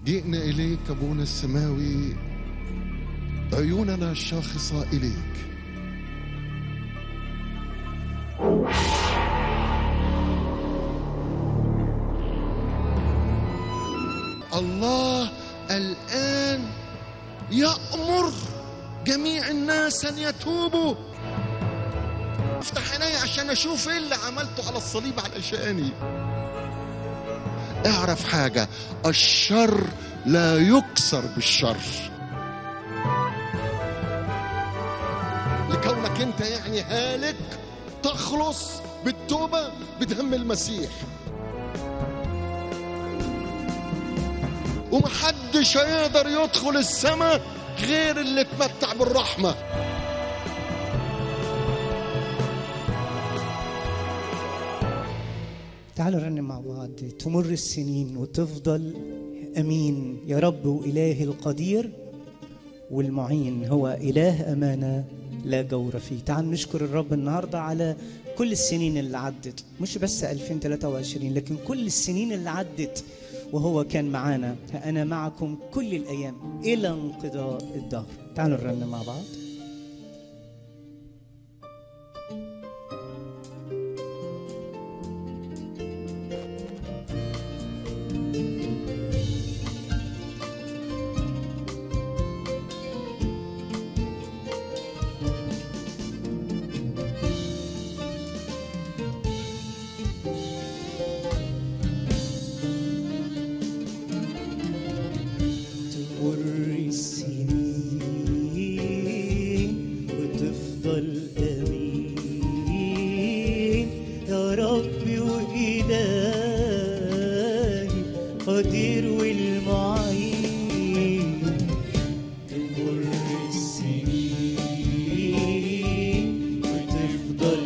جئنا إليك أبونا السماوي عيوننا الشاخصة إليك الله الآن يأمر جميع الناس أن يتوبوا افتح عيني عشان أشوف إيه اللي عملته على الصليب علشاني اعرف حاجة الشر لا يكسر بالشر لكونك انت يعني هالك تخلص بالتوبة بدم المسيح ومحدش هيقدر يدخل السماء غير اللي اتمتع بالرحمة تعالوا نرنم مع بعض تمر السنين وتفضل امين يا رب واله القدير والمعين هو اله امانه لا جور فيه تعال نشكر الرب النهارده على كل السنين اللي عدت مش بس 2023 لكن كل السنين اللي عدت وهو كان معانا انا معكم كل الايام الى انقضاء الدهر تعالوا نرنم مع بعض تمر السنين وتفضل أمين يا ربي وإلهي قدير والمعين تمر السنين وتفضل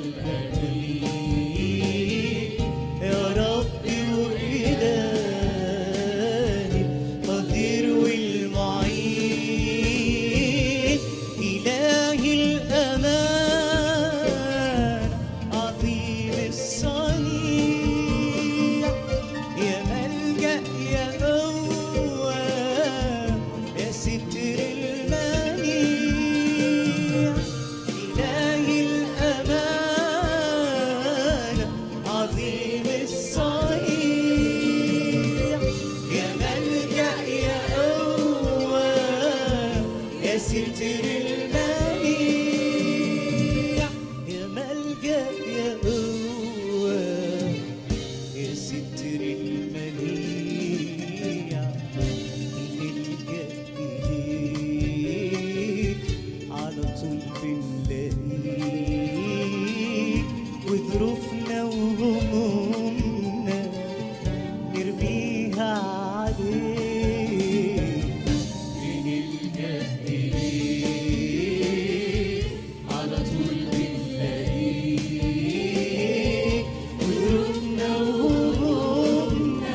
أمين يا ربي وإلهي قدير والمعين إلهي الأمان عظيم الصنيع يا ملجأ يا قوة يا ستر المنيع إلهي الأمان عظيم الصنيع يا ملجأ يا قوة يا ستر المنيع يا ملجأ يا قوة يا ستر المنيع نلجأ إليك على طول بنلاقيك وظروفنا وهمومنا نرميها عليك بنلجأ إليك على طول بنلاقيك وظروفنا وهمومنا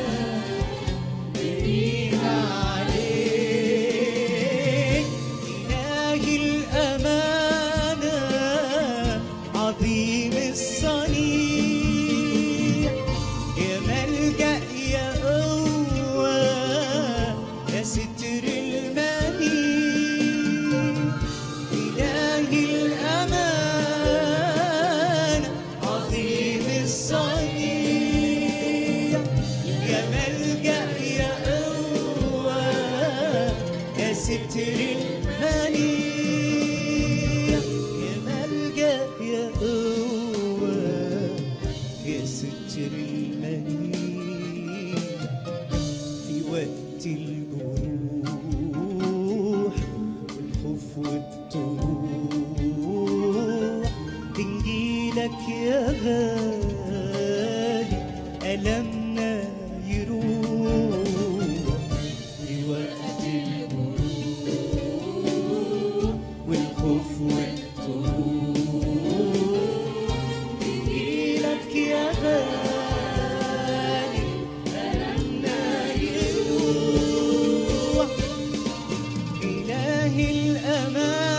نرميها عليك إلهي الأمانة عظيم الصنيع يا ملجأ يا قوة يا ستر المنيع إلهي الأمانة عظيم الصنيع يا ملجأ يا قوة يا ستر المنيع يا ملجأ يا قوة يا ستر المنيع في وقت الجروح والخوف والطروح بنجيلك يا غالي ألمنا يروح في وقت الجروح والخوف والطروح بنجيلك يا غالي ألمنا يروح إلهي الأمان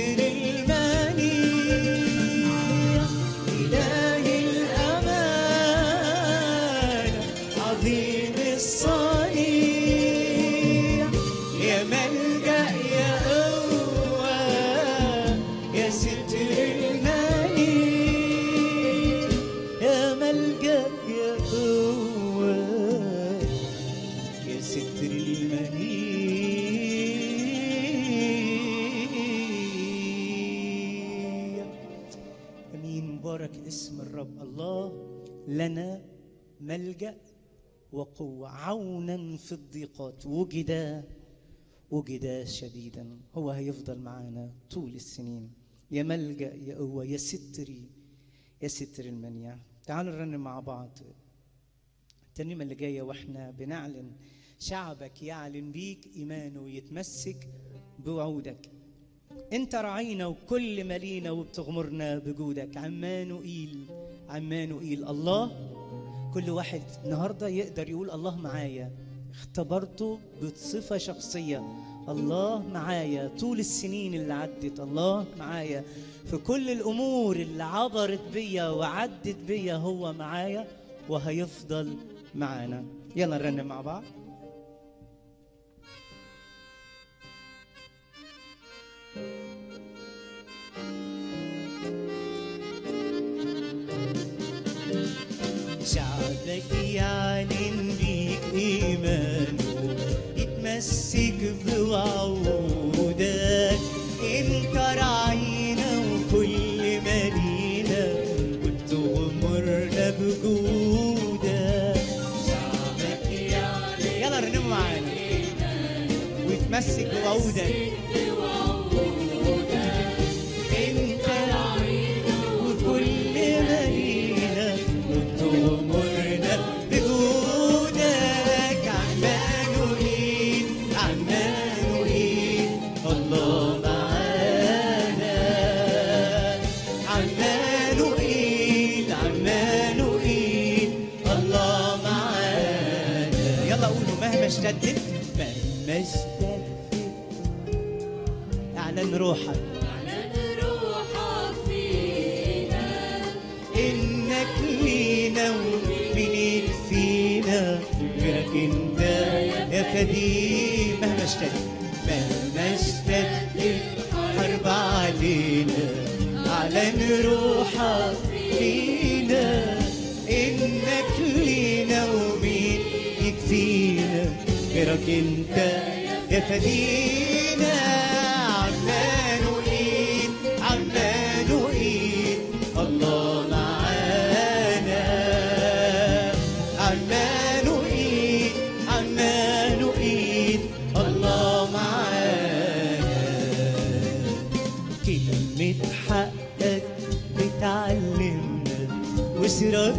ستر المنيع إله الأمان عظيم الصنيع يا ملجأ يا قوة يا ستر المنيع يا ملجأ يا قوة يا ستر المنيع امين مبارك اسم الرب الله لنا ملجا وقوه عونا في الضيقات وجد وجد شديدا هو هيفضل معانا طول السنين يا ملجا يا قوه يا ستري يا ستر المنيع تعالوا نرنم مع بعض الترنيمة اللي جاية واحنا بنعلن شعبك يعلن بيك إيمانه ويتمسك بوعودك انت راعينا وكل مالينا وبتغمرنا بجودك عمانوئيل عمانوئيل الله كل واحد النهارده يقدر يقول الله معايا اختبرته بصفة شخصية الله معايا طول السنين اللي عدت الله معايا في كل الأمور اللي عبرت بيا وعدت بيا هو معايا وهيفضل معانا يلا نرنم مع بعض شعبك يعلن بيك إيمانه يتمسك بوعودك انت راعينا وكل مالينا وبتغمرنا بجودك شعبك يعلن يلا رنموا معانا ويتمسك بوعودك انت وكل مالينا وتغمرنا بجودك عمانوئيل عمانوئيل الله معانا عمانوئيل عمانوئيل الله معانا يلا قولوا مهما اشتدت مهما اشتدت اعلن روحك انك لينا ومنين فينا غيرك انت يا فدي مهما اشتدت مهما اشتدت حرب علينا اعلن روحك فينا انك لينا ومين يكفينا غيرك انت يا فدينا عمانوئيل عمانوئيل الله معانا عمانوئيل عمانوئيل الله معانا كلمة حقك بتعلمنا وسرك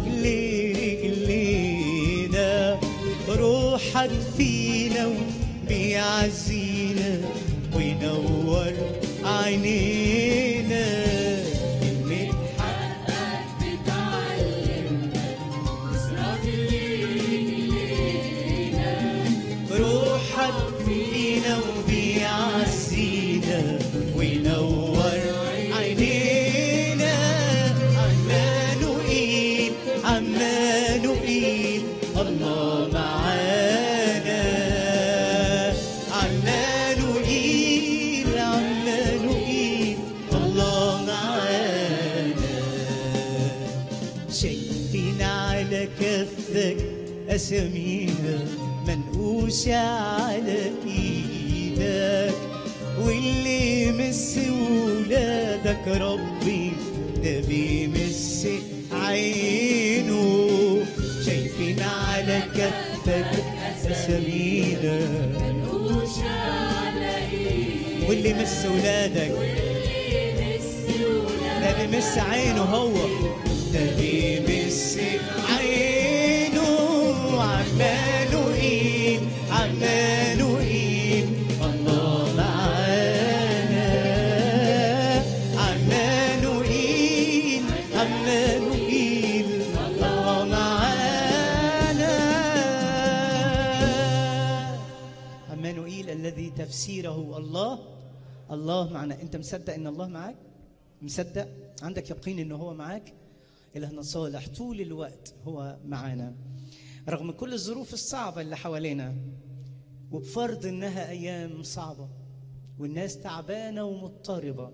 لرجلينا روحك فينا وبيعزينا وينور عينينا كلمة روحك فينا وبيعزينا وينور عينينا عمانوئيل عمانوئيل الله معانا عمانوئيل عمانوئيل الله معانا شايفين على كفك أسامينا منقوشة على إيدك واللي يمس ولادك ربي ده بيمس عينه شايفين على كفك أسامينا واللي يمس ولادك ده بيمس عينه هو ده بيمس عينه عمانوئيل عمانوئيل الله معانا عمانوئيل عمانوئيل الله معانا عمانوئيل الذي تفسيره الله الله معنا انت مصدق ان الله معاك مصدق عندك يقين ان هو معاك الهنا صالح طول الوقت هو معانا رغم كل الظروف الصعبه اللي حوالينا وبفرض انها ايام صعبه والناس تعبانه ومضطربه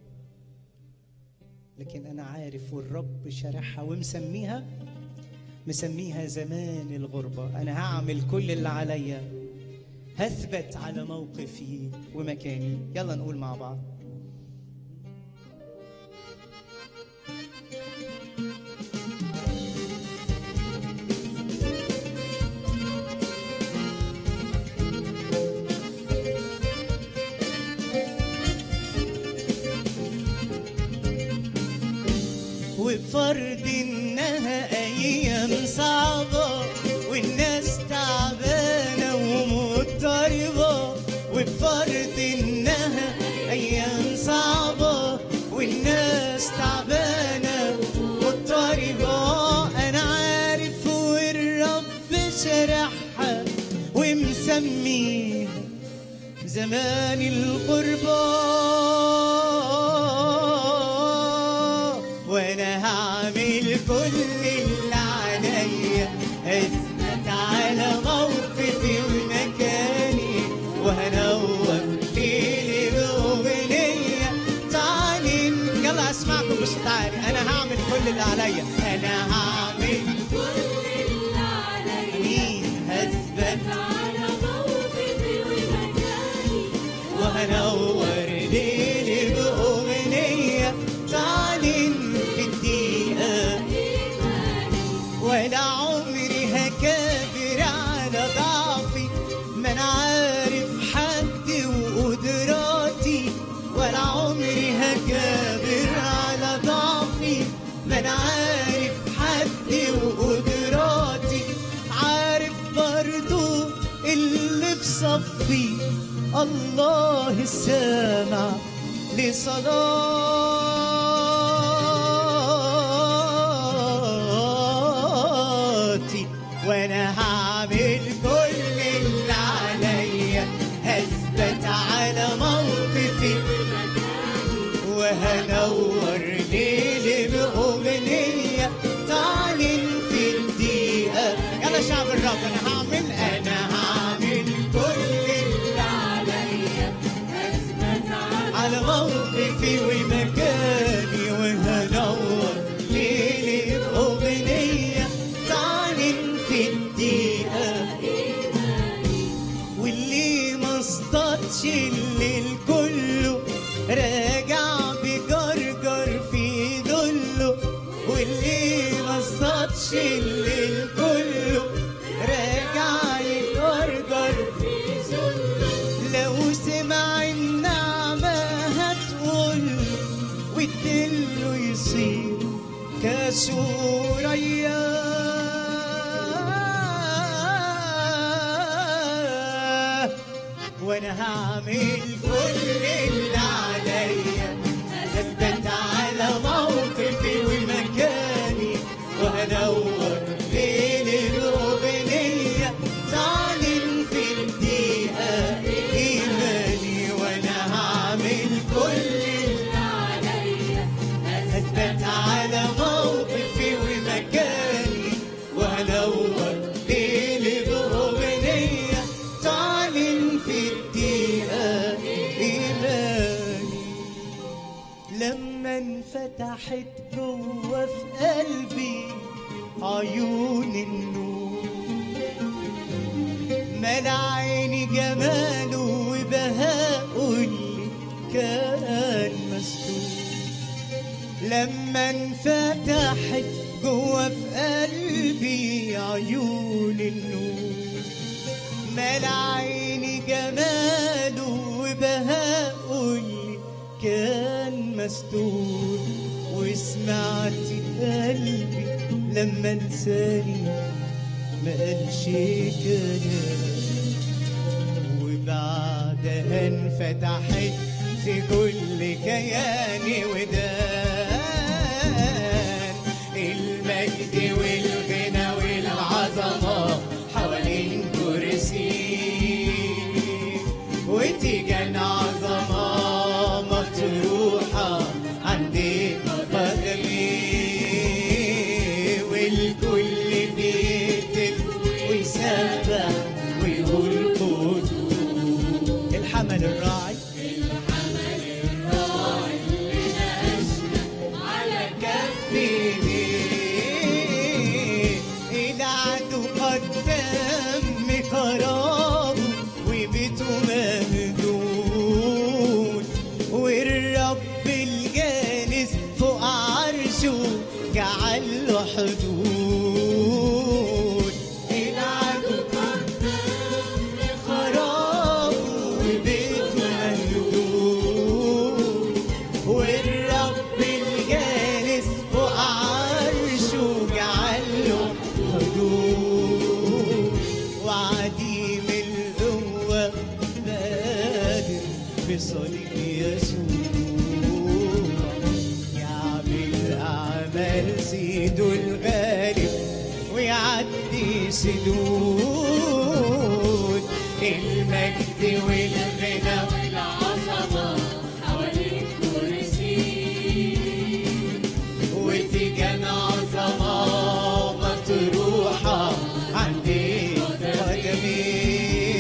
لكن انا عارف والرب شارحها ومسميها مسميها زمان الغربه انا هعمل كل اللي عليا هثبت على موقفي ومكاني يلا نقول مع بعض وبفرض انها ايام صعبه والناس تعبانه ومضطربه وبفرض انها ايام صعبه والناس تعبانه ومضطربه انا عارف والرب شرحها ومسميها زمان الغربة وانا هعمل كل اللي عليا اثبت على موقفي ومكاني وهنور ليلي باغنية تعالي يلا اسمعكم بصوت عالي انا هعمل كل اللي عليا انا هعمل مين هثبت وهنور ليلي بأغنية تعلن في الدقيقة ولا عمري هكابر على ضعفي ما انا عارف حد وقدراتي ولا عمري هكابر على ضعفي ما انا عارف حد وقدراتي عارف برضو اللي في صفي الله السامع لصلاتي وانا هعمل كل اللي عليا هثبت على موقفي وهنور ليلي بأغنية تعلن في الدقيقة يلا شعب الرب أنا هعمل أنا هعمل كل اللي عليا على موقفي ومكاني وهنور ليلي بأغنية تعلن في الدقيقة واللي ما اصطادش الليل كله راجع بجرجر في ذله واللي ما اصطادش الليل كله راجع يجرجر في ذله لو سمع النعمة هتقول والدله يصير كسوريا وانا هعمل كل اللي عليا اثبت على موقفي ومكاني وهنور ليلي الاغنيه تعلن في الدقيقه ايماني وانا هعمل كل اللي اثبت على موقفي ومكاني وهنور ليلي باغنيه تعلن في الدقيقه ايماني لما انفتحت جوه في قلبي عيون النور ملا عيني جماله وبهاءه اللي كان مسدود لما انفتحت جوه في قلبي عيون النور ملا عيني جماله وبهاءه اللي كان مسدود وسمعت قلبي لما لساني ما قالش كلام وبعدها انفتحت في كل كياني ودان المجد والغنى والعظمة حوالين كرسي وتيجان عظمة عندي قدمي والكل بيهتف ويسبح ويقول قدوس الحمل الراعي كفيني العدو قدام قرابه وبيته مهدود والرب الجالس فوق عرشه جعل له حدود العدو قدام خرابه وبيته مهدود والرب الجالس فوق عرشه جعل له حدود وعديم القوة بادر بصليب يسوع يعمل أعمال سيده الغالب ويعدي سدود المجد والغنى والعظمة حوالين كرسي وتيجان عظمة مطروحة عندي قدمي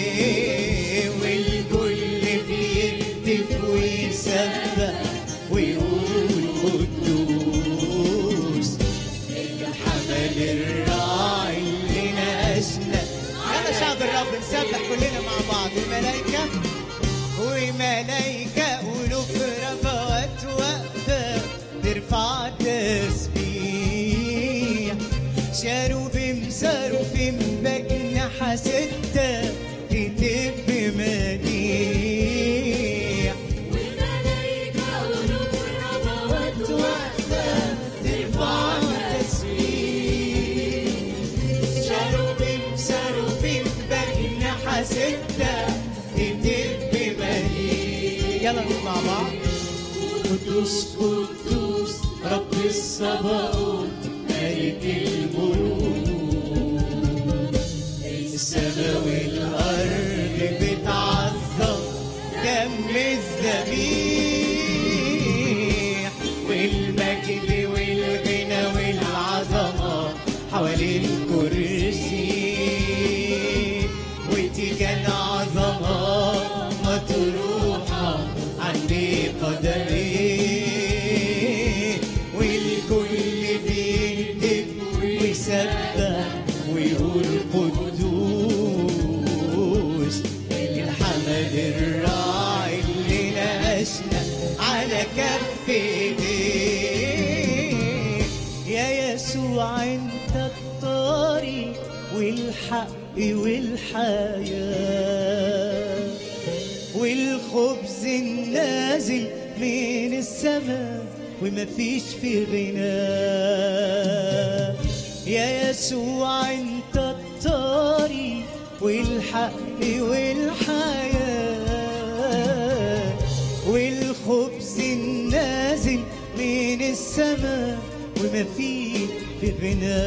والكل بيهتف ويسبح ويقول قدوس الحمل الراعي اللي ناقشنا يلا شعب الرب نسبح كلنا مع بعض الملائكة وملايكة ألوف ربوات واقفة ترفع تسبيح شاروبيم ساروفيم بجنحة ستة تتب مديح والملايكة قلوب الربوات واقفة ترفع تسبيح شاروبيم ساروفيم بجنحة ستة تتب مديح يلا نقول مع بعض قدوس قدوس رب الصباوت ملك الملوك السماء والأرض بتعظم دم الذبيح والمجد والغنى والعظمة حوالين الكرسي وتيجان عظمة مطروحة عندي قدمي والكل بيهتف ويسبح ويقول قدوس الحمد الراعي اللي ناقشنا على كف ايديه يا يسوع انت الطريق والحق والحياه والخبز النازل من السماء ومفيش في غنى يا يسوع انت الطريق والحق والحياة والخبز النازل من السماء ومفيش في غنى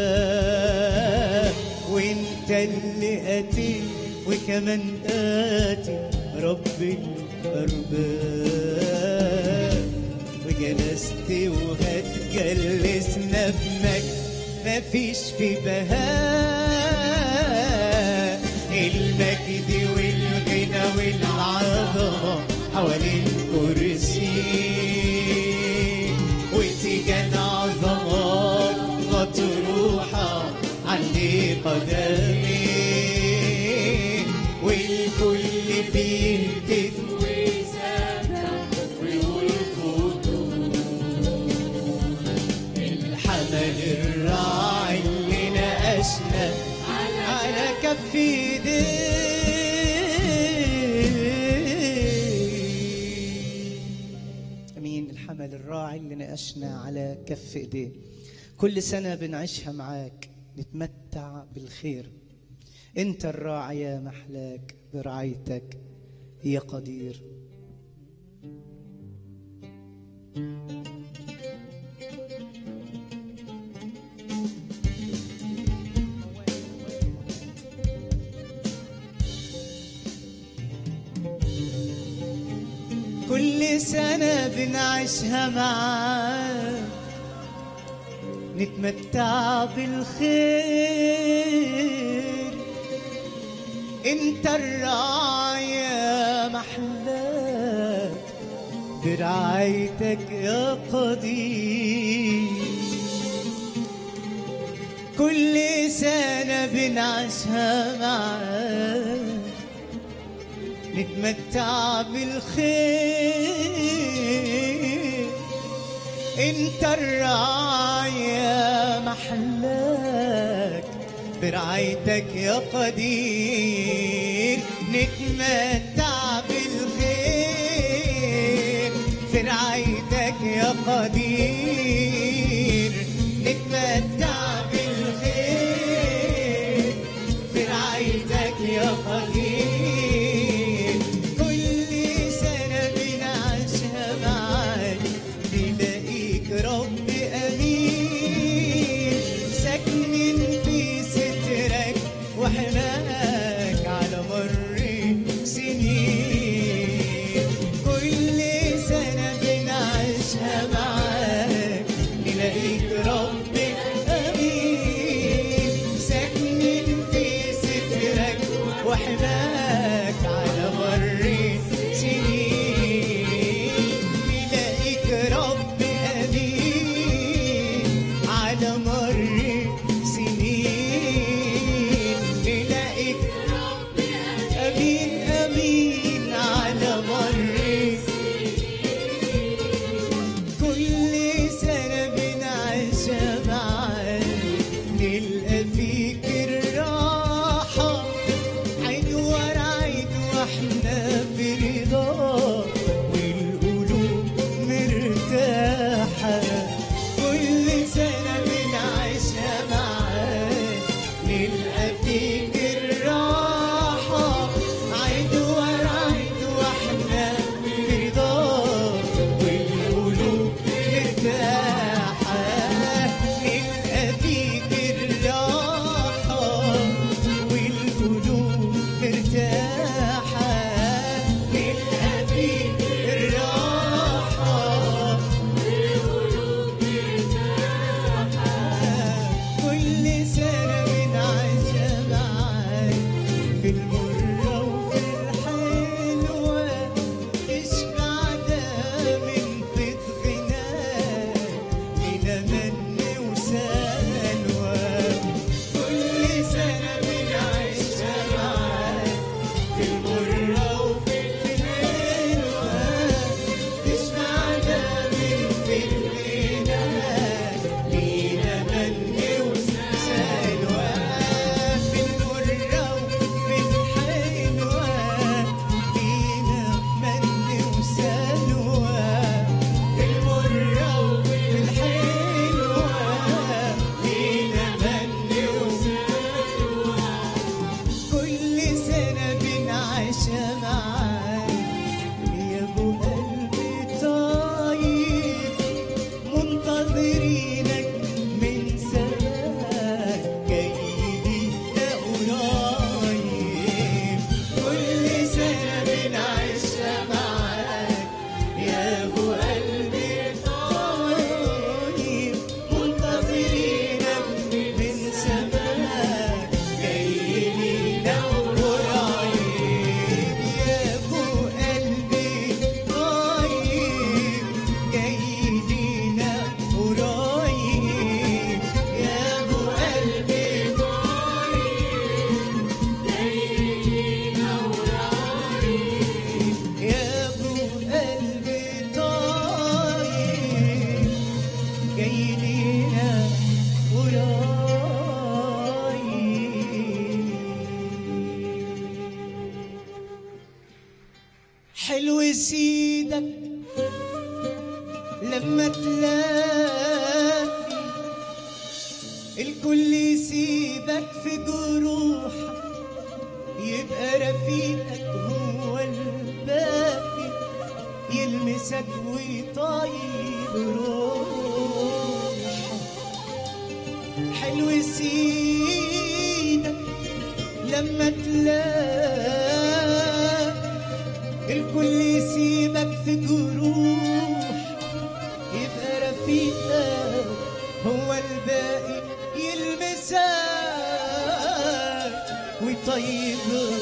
وانت اللي اتيت وكمان آتي رب الأرباب وجلست وهتجلسنا بمجد مفيش في بهاء المجد والغنى والعظمة حوالين كرسي وتيجان عظمات مطروحة عندي قدمي والكل بيهتف ويسبح ويقول الحمل الراعي اللي ناقشنا على كف ايديه امين الحمل الراعي اللي ناقشنا على كف ايديه كل سنه بنعيشها معاك نتمتع بالخير انت الراعي يا محلاك برعايتك يا قدير كل سنة بنعيشها معاك نتمتع بالخير انت الراعي محلاك برعايتك يا قدير كل سنة بنعيشها معاك نتمتع بالخير انت الراعي محلاك برعايتك يا قدير نتمتع بالخير في رعايتك يا قدير نتمتع بالخير في رعايتك يا قدير كل سنة بنعيشها معاك نلاقيك رب أمين ساكنين في سترك وحماك على مر سنين كل سنة بنعيشها معاك نلاقيك رب أمين ساكنين في سترك وحماك على مر سنين نلاقيك رب أمين على مر سنين نلاقيك أمين أمين على مر كل سنة بنعيشها معاك نلقى فيك الراحة عين ورا عين واحنا في رضاك والقلوب مرتاحة كل سنة بنعيشها معاك نلقى فيك الراحة عيد ورا عيد واحنا في رضاك والقلوب مرتاحة نلقى فيك الراحة والقلوب مرتاحة نلقى فيك الراحة كل سنة بنعيشها معاك في المرة وفي الحلوة تشبع ده من فض غناك لنا من وسلوى كل سنة بنعيشها معاك في المرة وفي الحلوة تشبع ده من فض غناك لينا من وسلوى في المرة وفي الحلوة لينا من وسلوى في المرة وفي الحلوة لينا من وسلوى كل سنة بنعيشها معاك يا ابو قلبي طيب منتظرينك من زمان جاي لينا قريب كل سنة بنعيشها معاك يا ابو قلبي طيب منتظرينك من زمان جاي لينا قريب يا ابو قلبي طيب جاي لينا قريب يا ابو قلبي يا ابو قلبي طيب جاي لينا قريب حلو سيدك لما تلاقي الكل يسيبك في جروحك يبقى رفيقك هو الباقي يلمسك ويطيب روحك حلو سيدك لما تلاقي الكل يسيبك في جروحك فيها هو الباقي يلمسك ويطيب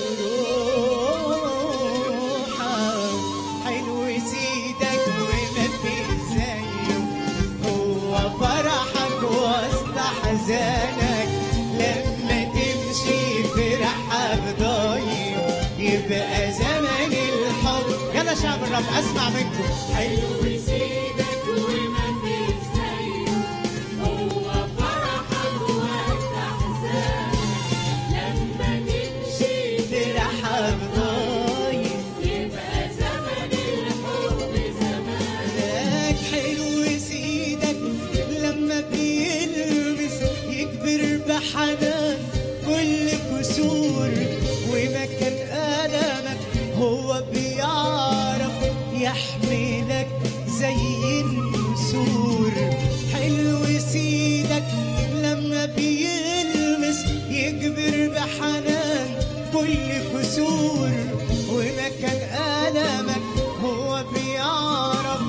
روحك حلو سيدك وما في زيه هو فرحك وسط حزانك لما تمشي فرحة بضايق يبقى زمن الحب يلا شعب الرب اسمع منكم حلو سيدك وما في زيه هو فرحك وقت أحزانك لما تمشي فرحة بضايق يبقى زمن الحب زمان لك حلو سيدك لما بيلبس يكبر بحنان كل كسور ومكان ألمك هو بيعرف يحملك زي النسور حلو سيدك لما بيلمس يكبر بحنان كل كسور ومكان ألمك هو بيعرف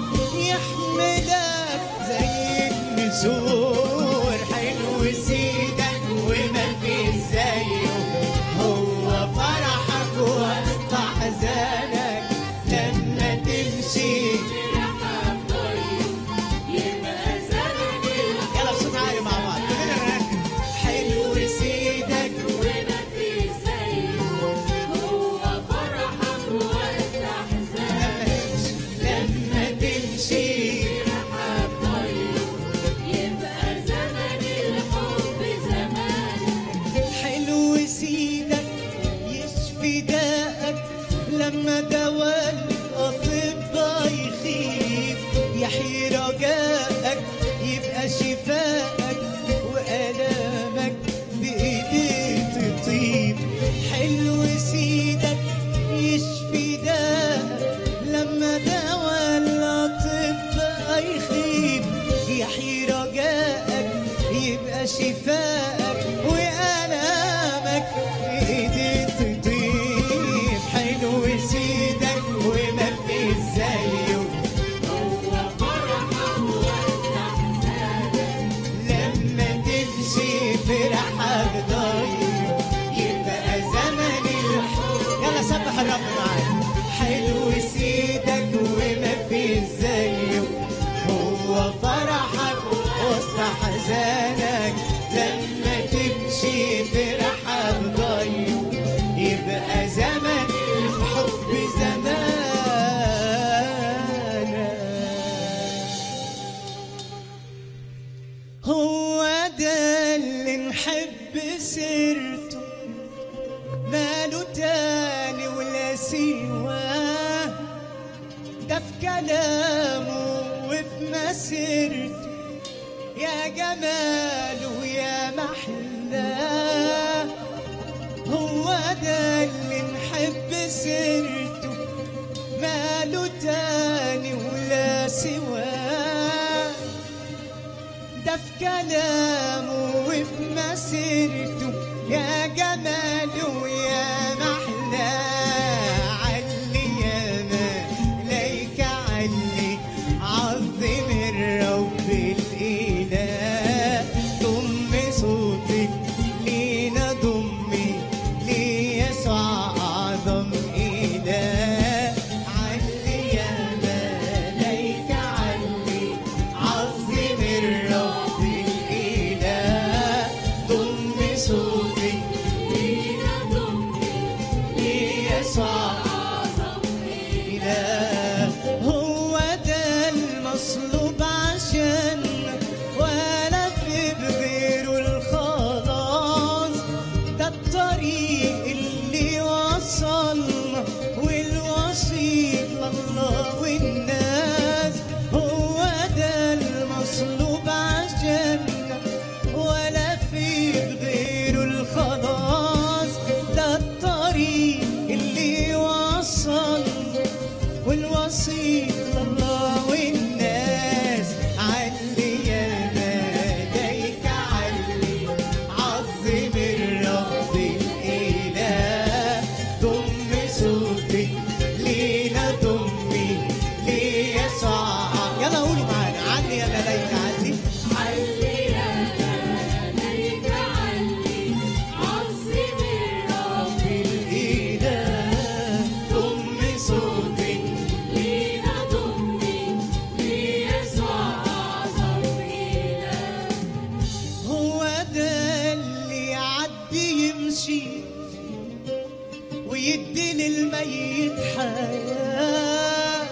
يحملك زي النسور حلو سيدك وما في زيه هو فرحك وسط حزانك لما تمشي فرحة بضيق يبقى زمن الحب يلا بصوت عالي مع بعض كلنا نركز حلو سيدك وما في زيه هو فرحك وقت أحزانك لما تمشي فرحة بضيق يبقى زمن الحب زمانك حلو سيدك يشفي داءك لما دواء الأطباء يخيب يحيي رجاءك يبقى شفاءك وآلامك بإيديه تطيب حلو سيدك يشفي داءك لما دواء الأطباء يخيب يحيي رجاءك يبقى شفاءك وألامك بإيديه تطيب حلو سيدك وما في زيه هو فرحك وقت أحزانك لما تمشي فرحة بضايق يبقى زمن الحب يلا سبح الرب معايا حلو سيدك وما في زيه هو فرحك وسط حزانك لما تمشي فرحة بضايق يبقى زمن الحب زمانك هو ده اللي نحب سيرته ماله تاني ولا سواه ده في كلامه وفي مسيرته يا جماله يا محلاه هو ده اللي نحب سيرته ماله تاني ولا سواه ده في كلامه وفي مسيرته يا جماله يا محلى علي يا ملايك علي عظم الرب الإله ضم صوتك لينا ضمي ليسوع أعظم إله علي يا ملايك علي عظم الرب الإله ضم صوتك الميت حياة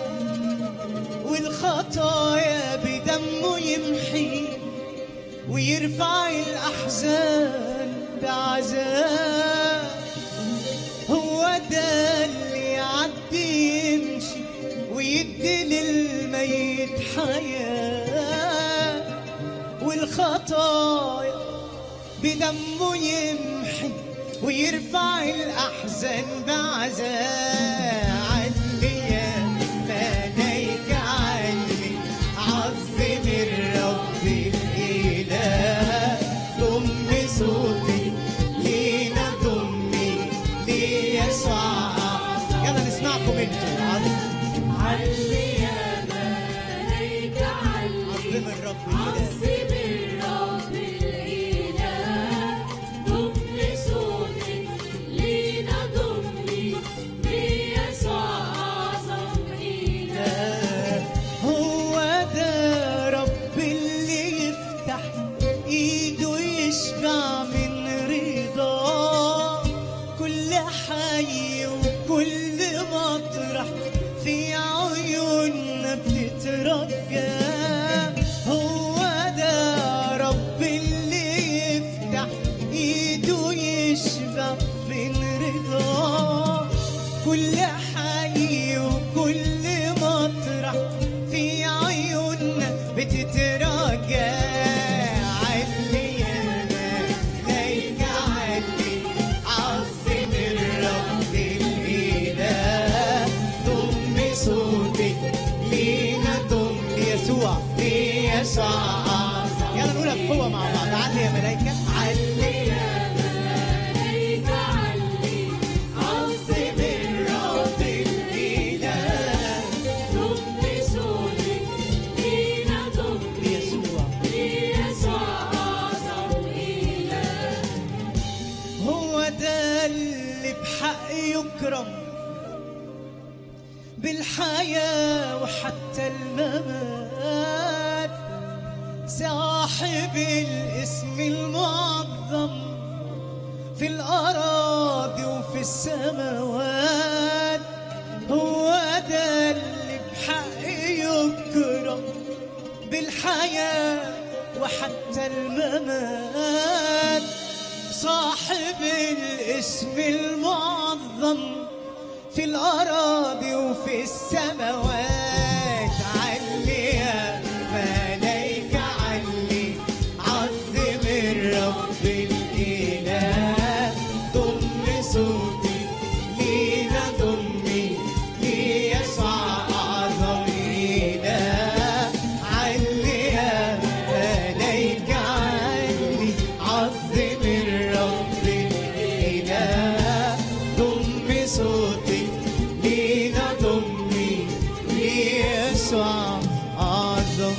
والخطايا بدمه يمحي ويرفع الأحزان بعذاب هو ده اللي يعدي يمشي ويدي للميت حياة والخطايا بدمه يمحي ويرفع الأحزان بعزاء علي يا ملايك علي عظم الرب الإله ضم صوتي لينا ضمي ليسوع يلا نسمعكم انتوا علي يا ملايك علي عظم الرب الإله عظم الرب الإله ضم صوتي لينا ضمي ليسوع أعظم إله هو ده رب اللي يفتح ايده يشبع من رضاه كل حي وكل مطرح في عيوننا بتترجى هو ده رب اللي يفتح ايده يشبع من رضاه كل حي وكل مطرح في عيوننا بتتراجع علي يا ملايك علي عظم الرب الإله ضم صوتك لينا ضم ليسوع ليسوع يلا نقولها بقوة مع بعض علي يا ملايكة علي يا ملايك علي عظم الرب الإله ضم صوتي لينا ضمي ليسوع ليسوع أعظم إله هو ده اللي بحق يكرم بالحياة وحتى الممات صاحب الاسم المعظم في الأراضي وفي السماوات هو ده اللي بحق يكرم بالحياة وحتى الممات صاحب الاسم المعظم في الأراضي وفي السماوات علي يا ملايك علي عظم الرب الإله ضم صوتي لينا ضمي ليسوع أعظم إله علي يا ملايك علي عظم الرب الإله ضم صوتي لينا ضمي ليسوع أعظم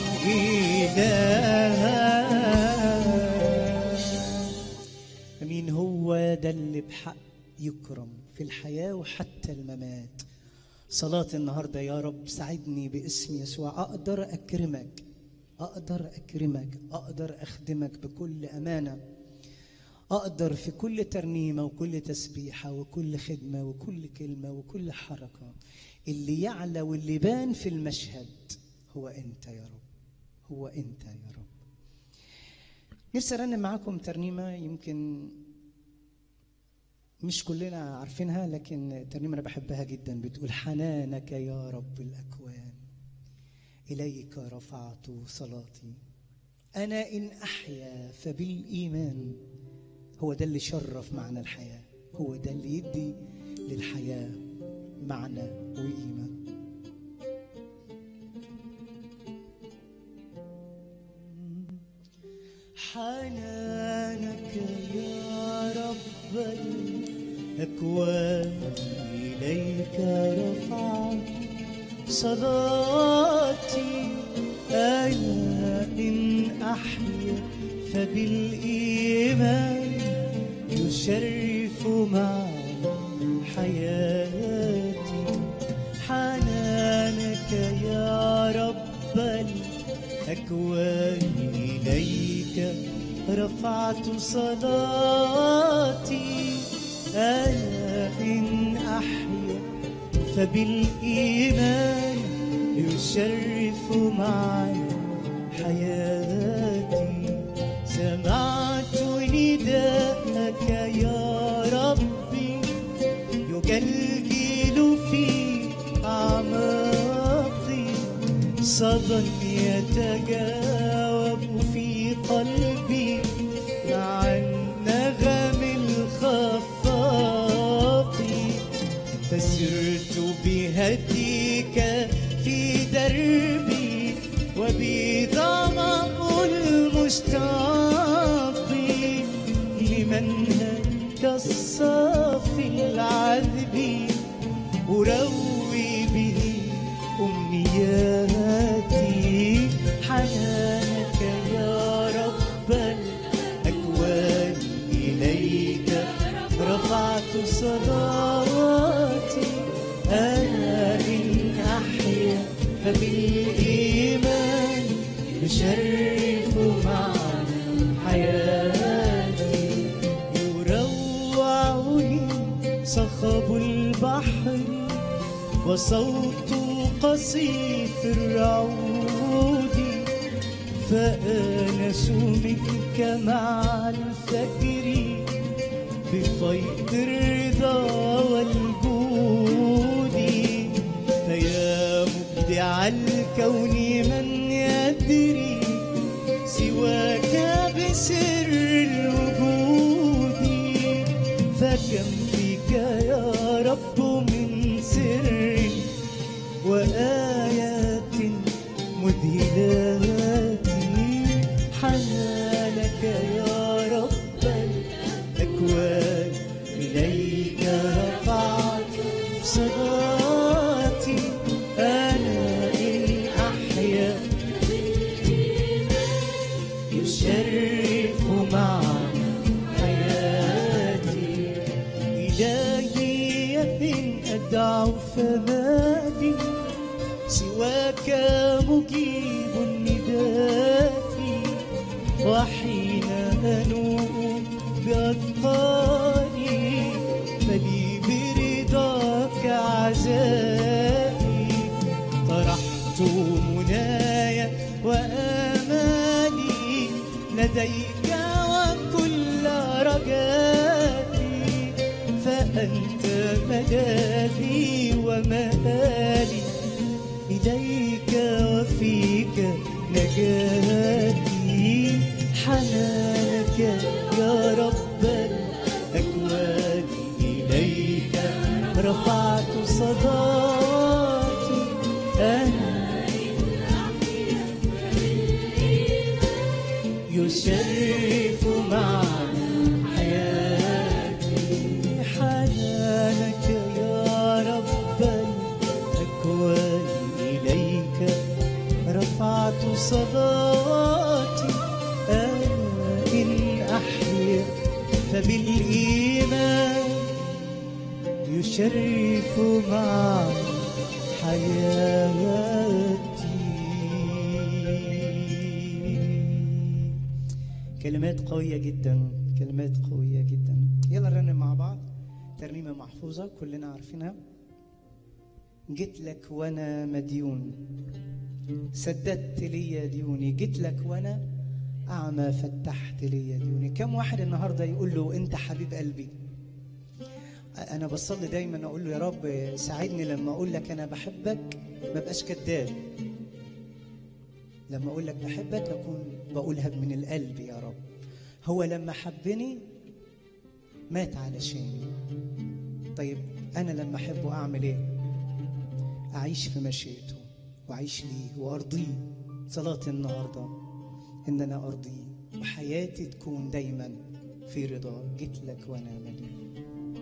إله أمين هو ده اللي بحق يكرم في الحياة وحتى الممات صلاة النهاردة يا رب ساعدني باسم يسوع أقدر أكرمك أقدر أكرمك أقدر أخدمك بكل أمانة أقدر في كل ترنيمة وكل تسبيحة وكل خدمة وكل كلمة وكل حركة اللي يعلى واللي بان في المشهد هو أنت يا رب هو أنت يا رب نفسي أرنم معاكم ترنيمة يمكن مش كلنا عارفينها لكن ترنيمة أنا بحبها جدا بتقول حنانك يا رب الأكوان إليك رفعت صلاتي أنا إن أحيا فبالإيمان هو ده اللي شرف معنى الحياة هو ده اللي يدي للحياة معنى وقيمة حنانك يا رب الأكوان إليك رفعت صلاتي أنا إن أحيا فبالإيمان يشرف معي حياتي حنانك يا رب الأكوان إليك رفعت صلاتي أنا إن أحيا فبالإيمان يشرف معي حياتي سمعت نداءك يا ربي يجلجل في أعماقي صدى يتجاوب في قلبي مع النغم الخفاق فسرت بهديك في دربي وبضمأ المشتاق لمنهج الصافي العذب أروي به أمنياتي حنانك يا رب الأكوان إليك رفعت صلاتي أنا إن أحيا فبالإيمان يشرف معنا حياتي يروعني صخب البحر وصوت قصيف الرعود فآنس منك مع الفجر بفيض الرضا والجود فيا مبدع الكون من يدري سواك بسر الوجود فكم فيك يا رب من سر وآيات مذهلات حنانك يا رب الأكوان إليك رفعت صلاتي أنا إن أحيا يشرف معنا حياتي إلهي إن أدعو فمالي سواك مجيب النداء وحين أنوء بأثقالي فلي برضاك عزائي طرحت منايا وآمالي لديك وكل رجائي فأنت ملاذي ومآلي إليك وفيك نجاتي حنانك يا رب الأكوان إليك رفعت صداتي أنا يشرف معنا حياتي حنانك يا رب الأكوان إليك رفعت صلاتي أنا إن أحيا فبالإيمان يشرف معي حياتي كلمات قوية جدا كلمات قوية جدا يلا نرنم مع بعض ترنيمة محفوظة كلنا عارفينها جيت لك وانا مديون سددت لي ديوني جيت لك وانا اعمى فتحت لي ديوني كم واحد النهارده يقول له انت حبيب قلبي انا بصلي دايما اقول له يا رب ساعدني لما اقول لك انا بحبك ما بقاش كذاب لما اقول لك بحبك اكون بقولها من القلب يا رب هو لما حبني مات علشاني طيب انا لما احبه اعمل ايه اعيش في مشيئته واعيش ليه وارضيه صلاه النهارده ان انا ارضيه وحياتي تكون دايما في رضا جيت لك وانا مليون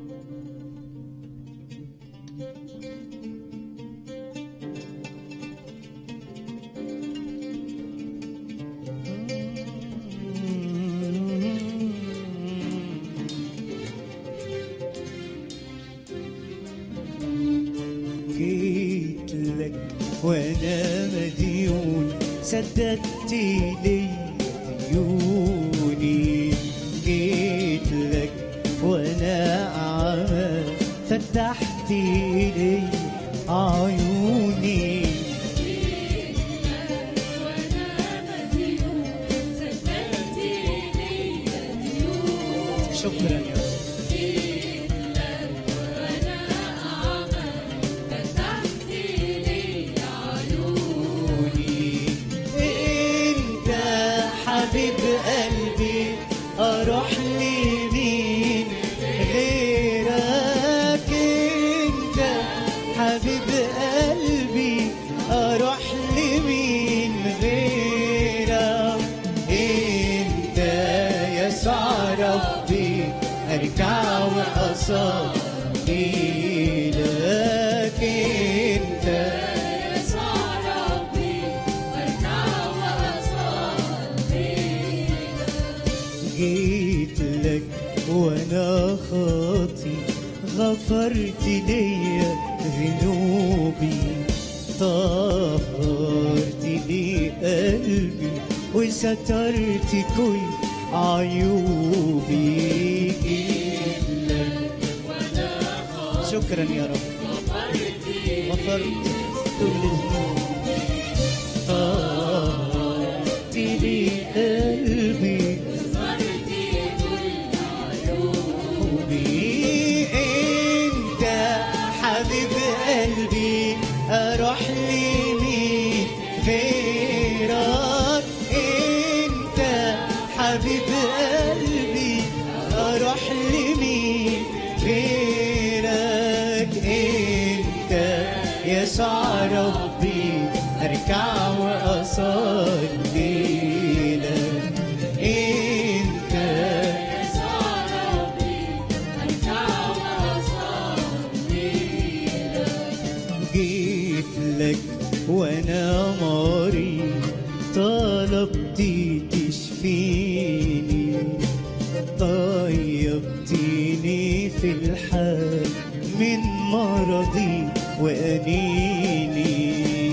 جيت لك وانا مديون سددت لي ديوني جيت لك وانا اعمى فتحت لي عيوني شكرا يا رب انت حبيب قلبي اروح لمين غيرك انت حبيب قلبي اروح لمين غيرك انت يسوع ربي ارجع واصلي لك انت جيت لك وانا خاطي غفرت ليا ذنوبي طهرت لي قلبي وسترت كل عيوبي جيت لك شكرا يا رب غفرت كل ذنوبي طهرت لي قلبي قلبي انت حبيب قلبي اروح لمين غيرك انت حبيب قلبي اروح لمين غيرك انت يسوع ربي اركع واصلي لك انت جيت لك وانا مريض طلبت تشفيني طيبتني في الحال من مرضي وانيني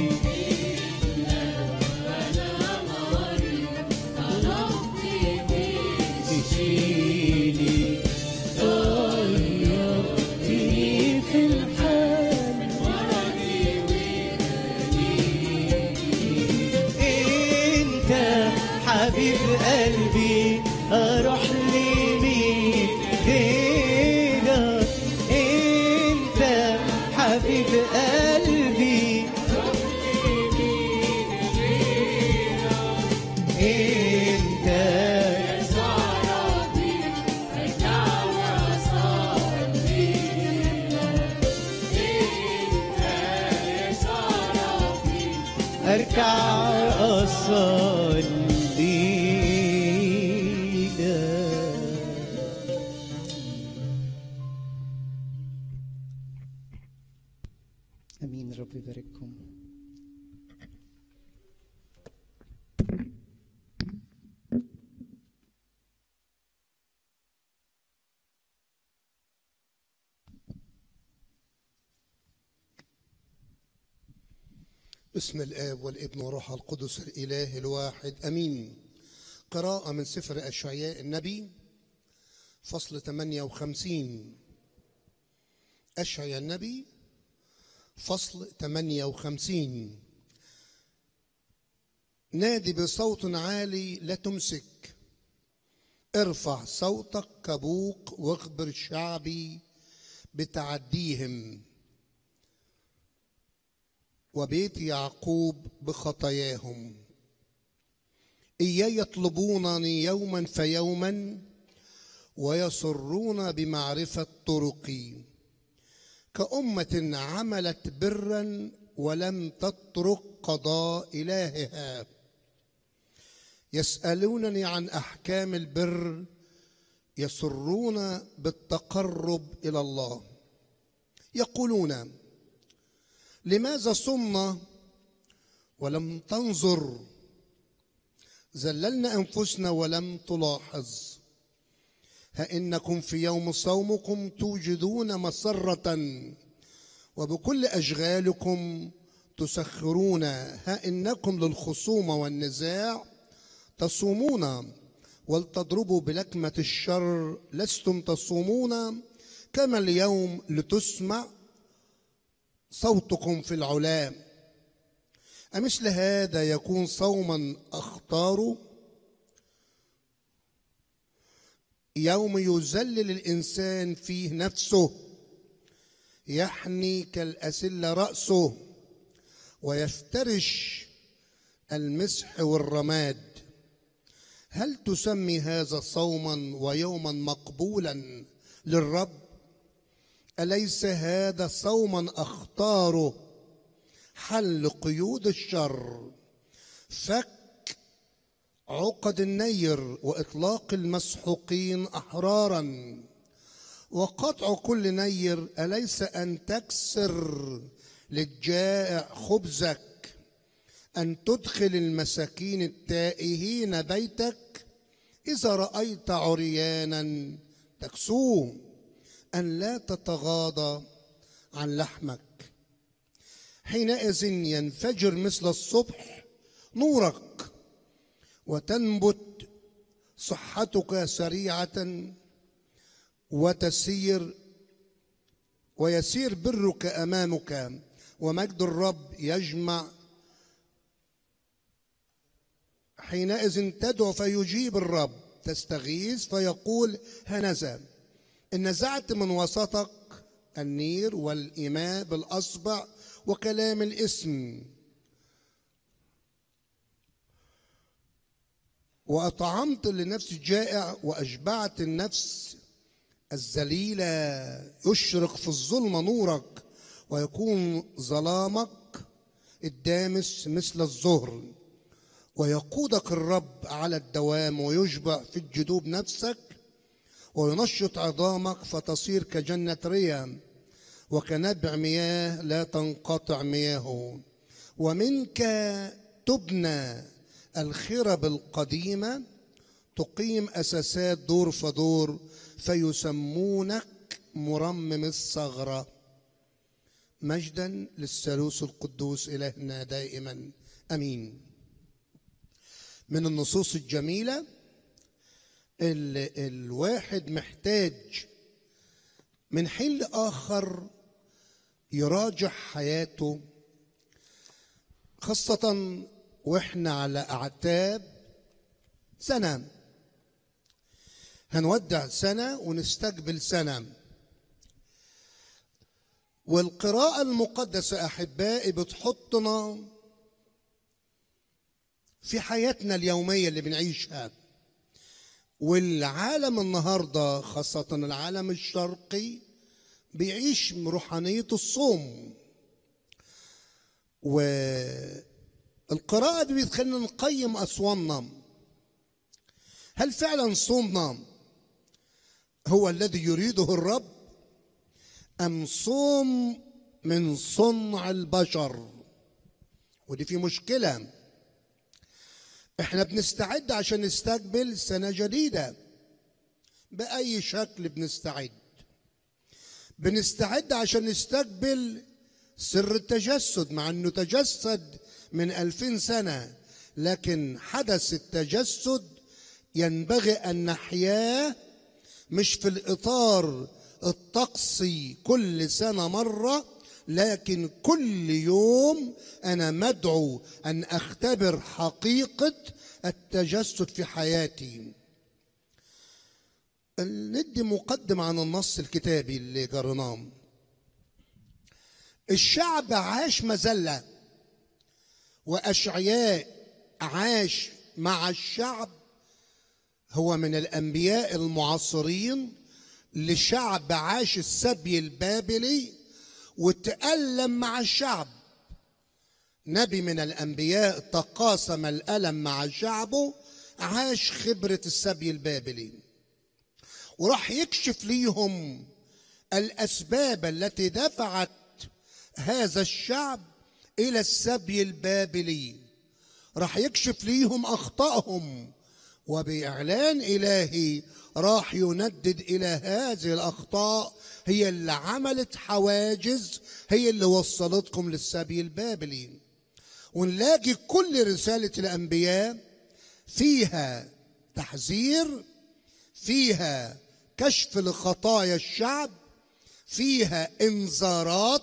تشفيني طيبتني في الحال انت حبيب قلبي اروح لمين غيرك انت حبيب قلبي انت اركع اصلي لك امين رب يبارككم بسم الآب والابن وروح القدس الإله الواحد أمين قراءة من سفر أشعياء النبي فصل 58 أشعياء النبي فصل 58 نادي بصوت عالي لا تمسك ارفع صوتك كبوق واخبر شعبي بتعديهم وبيت يعقوب بخطاياهم إياي يطلبونني يوما فيوما ويصرون بمعرفة طرقي كأمة عملت برا ولم تترك قضاء إلهها يسألونني عن أحكام البر يسرون بالتقرب إلى الله يقولون لماذا صمنا ولم تنظر ذللنا انفسنا ولم تلاحظ ها انكم في يوم صومكم توجدون مسره وبكل اشغالكم تسخرون ها انكم للخصومه والنزاع تصومون ولتضربوا بلكمه الشر لستم تصومون كما اليوم لتسمع صوتكم في العلا أمثل هذا يكون صوما أختاره يوم يذلل الإنسان فيه نفسه يحني كالأسلة رأسه ويفترش المسح والرماد هل تسمي هذا صوما ويوما مقبولا للرب اليس هذا صوما اختاره حل قيود الشر فك عقد النير واطلاق المسحوقين احرارا وقطع كل نير اليس ان تكسر للجائع خبزك ان تدخل المساكين التائهين بيتك اذا رايت عريانا تكسوه ان لا تتغاضى عن لحمك حينئذ ينفجر مثل الصبح نورك وتنبت صحتك سريعه وتسير ويسير برك امامك ومجد الرب يجمع حينئذ تدعو فيجيب الرب تستغيث فيقول هنذا إن نزعت من وسطك النير والإماء بالأصبع وكلام الاسم وأطعمت لنفس الجائع وأشبعت النفس الذليلة يشرق في الظلمة نورك ويكون ظلامك الدامس مثل الظهر ويقودك الرب على الدوام ويشبع في الجدوب نفسك وينشط عظامك فتصير كجنة ريا وكنبع مياه لا تنقطع مياهه ومنك تبنى الخرب القديمة تقيم أساسات دور فدور فيسمونك مرمم الثغرة مجدا للثالوث القدوس إلهنا دائما أمين من النصوص الجميلة اللي الواحد محتاج من حين لآخر يراجع حياته خاصة واحنا على أعتاب سنة هنودع سنة ونستقبل سنة والقراءة المقدسة أحبائي بتحطنا في حياتنا اليومية اللي بنعيشها والعالم النهاردة خاصة العالم الشرقي بيعيش روحانية الصوم والقراءة دي بتخلينا نقيم أصوامنا هل فعلا صومنا هو الذي يريده الرب أم صوم من صنع البشر ودي في مشكله احنا بنستعد عشان نستقبل سنة جديدة بأي شكل بنستعد بنستعد عشان نستقبل سر التجسد مع انه تجسد من ألفين سنة لكن حدث التجسد ينبغي أن نحياه مش في الإطار الطقسي كل سنة مرة لكن كل يوم انا مدعو ان اختبر حقيقه التجسد في حياتي ندي مقدم عن النص الكتابي اللي قريناه الشعب عاش مذله واشعياء عاش مع الشعب هو من الانبياء المعاصرين لشعب عاش السبي البابلي وتألم مع الشعب نبي من الأنبياء تقاسم الألم مع شعبه عاش خبرة السبي البابلي وراح يكشف ليهم الأسباب التي دفعت هذا الشعب إلى السبي البابلي راح يكشف ليهم أخطائهم وبإعلان إلهي راح يندد إلى هذه الأخطاء هي اللي عملت حواجز هي اللي وصلتكم للسبي البابلي ونلاقي كل رسالة الأنبياء فيها تحذير فيها كشف لخطايا الشعب فيها انذارات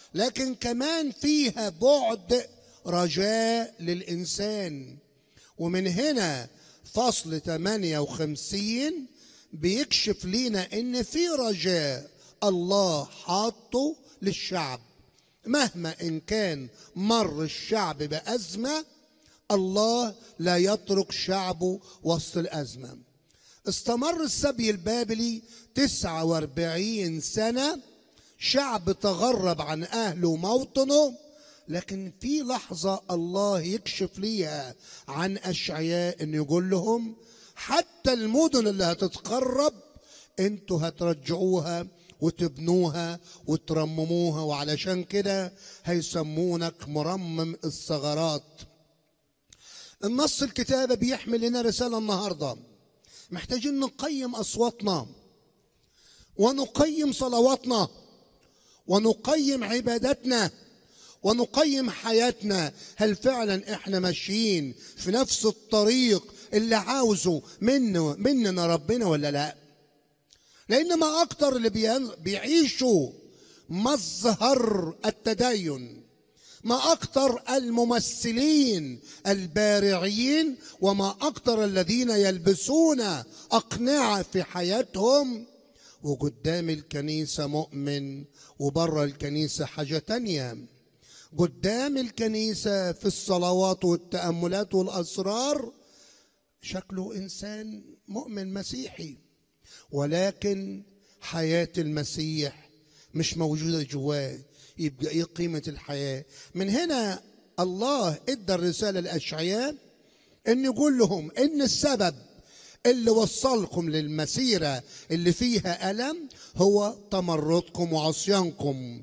لكن كمان فيها بعد رجاء للإنسان ومن هنا فصل 58 بيكشف لينا ان في رجاء الله حاطه للشعب مهما ان كان مر الشعب بازمه الله لا يترك شعبه وسط الازمه استمر السبي البابلي 49 سنه شعب تغرب عن اهله وموطنه لكن في لحظة الله يكشف ليها عن أشعياء إنه يقول لهم حتى المدن اللي هتتقرب انتوا هترجعوها وتبنوها وترمموها وعلشان كده هيسمونك مرمم الثغرات النص الكتابة بيحمل لنا رسالة النهاردة محتاجين نقيم أصواتنا ونقيم صلواتنا ونقيم عباداتنا ونقيم حياتنا هل فعلا احنا ماشيين في نفس الطريق اللي عاوزه منه مننا ربنا ولا لا لان ما اكتر اللي بين- بيعيشوا مظهر التدين ما اكتر الممثلين البارعين وما اكتر الذين يلبسون اقنعه في حياتهم وقدام الكنيسه مؤمن وبره الكنيسه حاجه تانيه قدام الكنيسه في الصلوات والتاملات والاسرار شكله انسان مؤمن مسيحي ولكن حياه المسيح مش موجوده جواه يبقى ايه قيمه الحياه من هنا الله ادى الرساله للاشعياء ان يقول لهم ان السبب اللي وصلكم للمسيره اللي فيها الم هو تمردكم وعصيانكم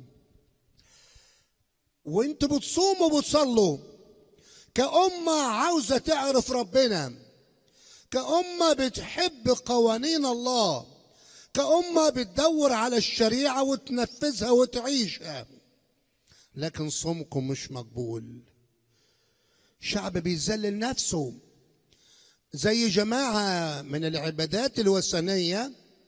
وانتوا بتصوموا وبتصلوا كأمة عاوزة تعرف ربنا كأمة بتحب قوانين الله كأمة بتدور على الشريعة وتنفذها وتعيشها لكن صومكم مش مقبول شعب بيذلل نفسه زي جماعة من العبادات الوثنية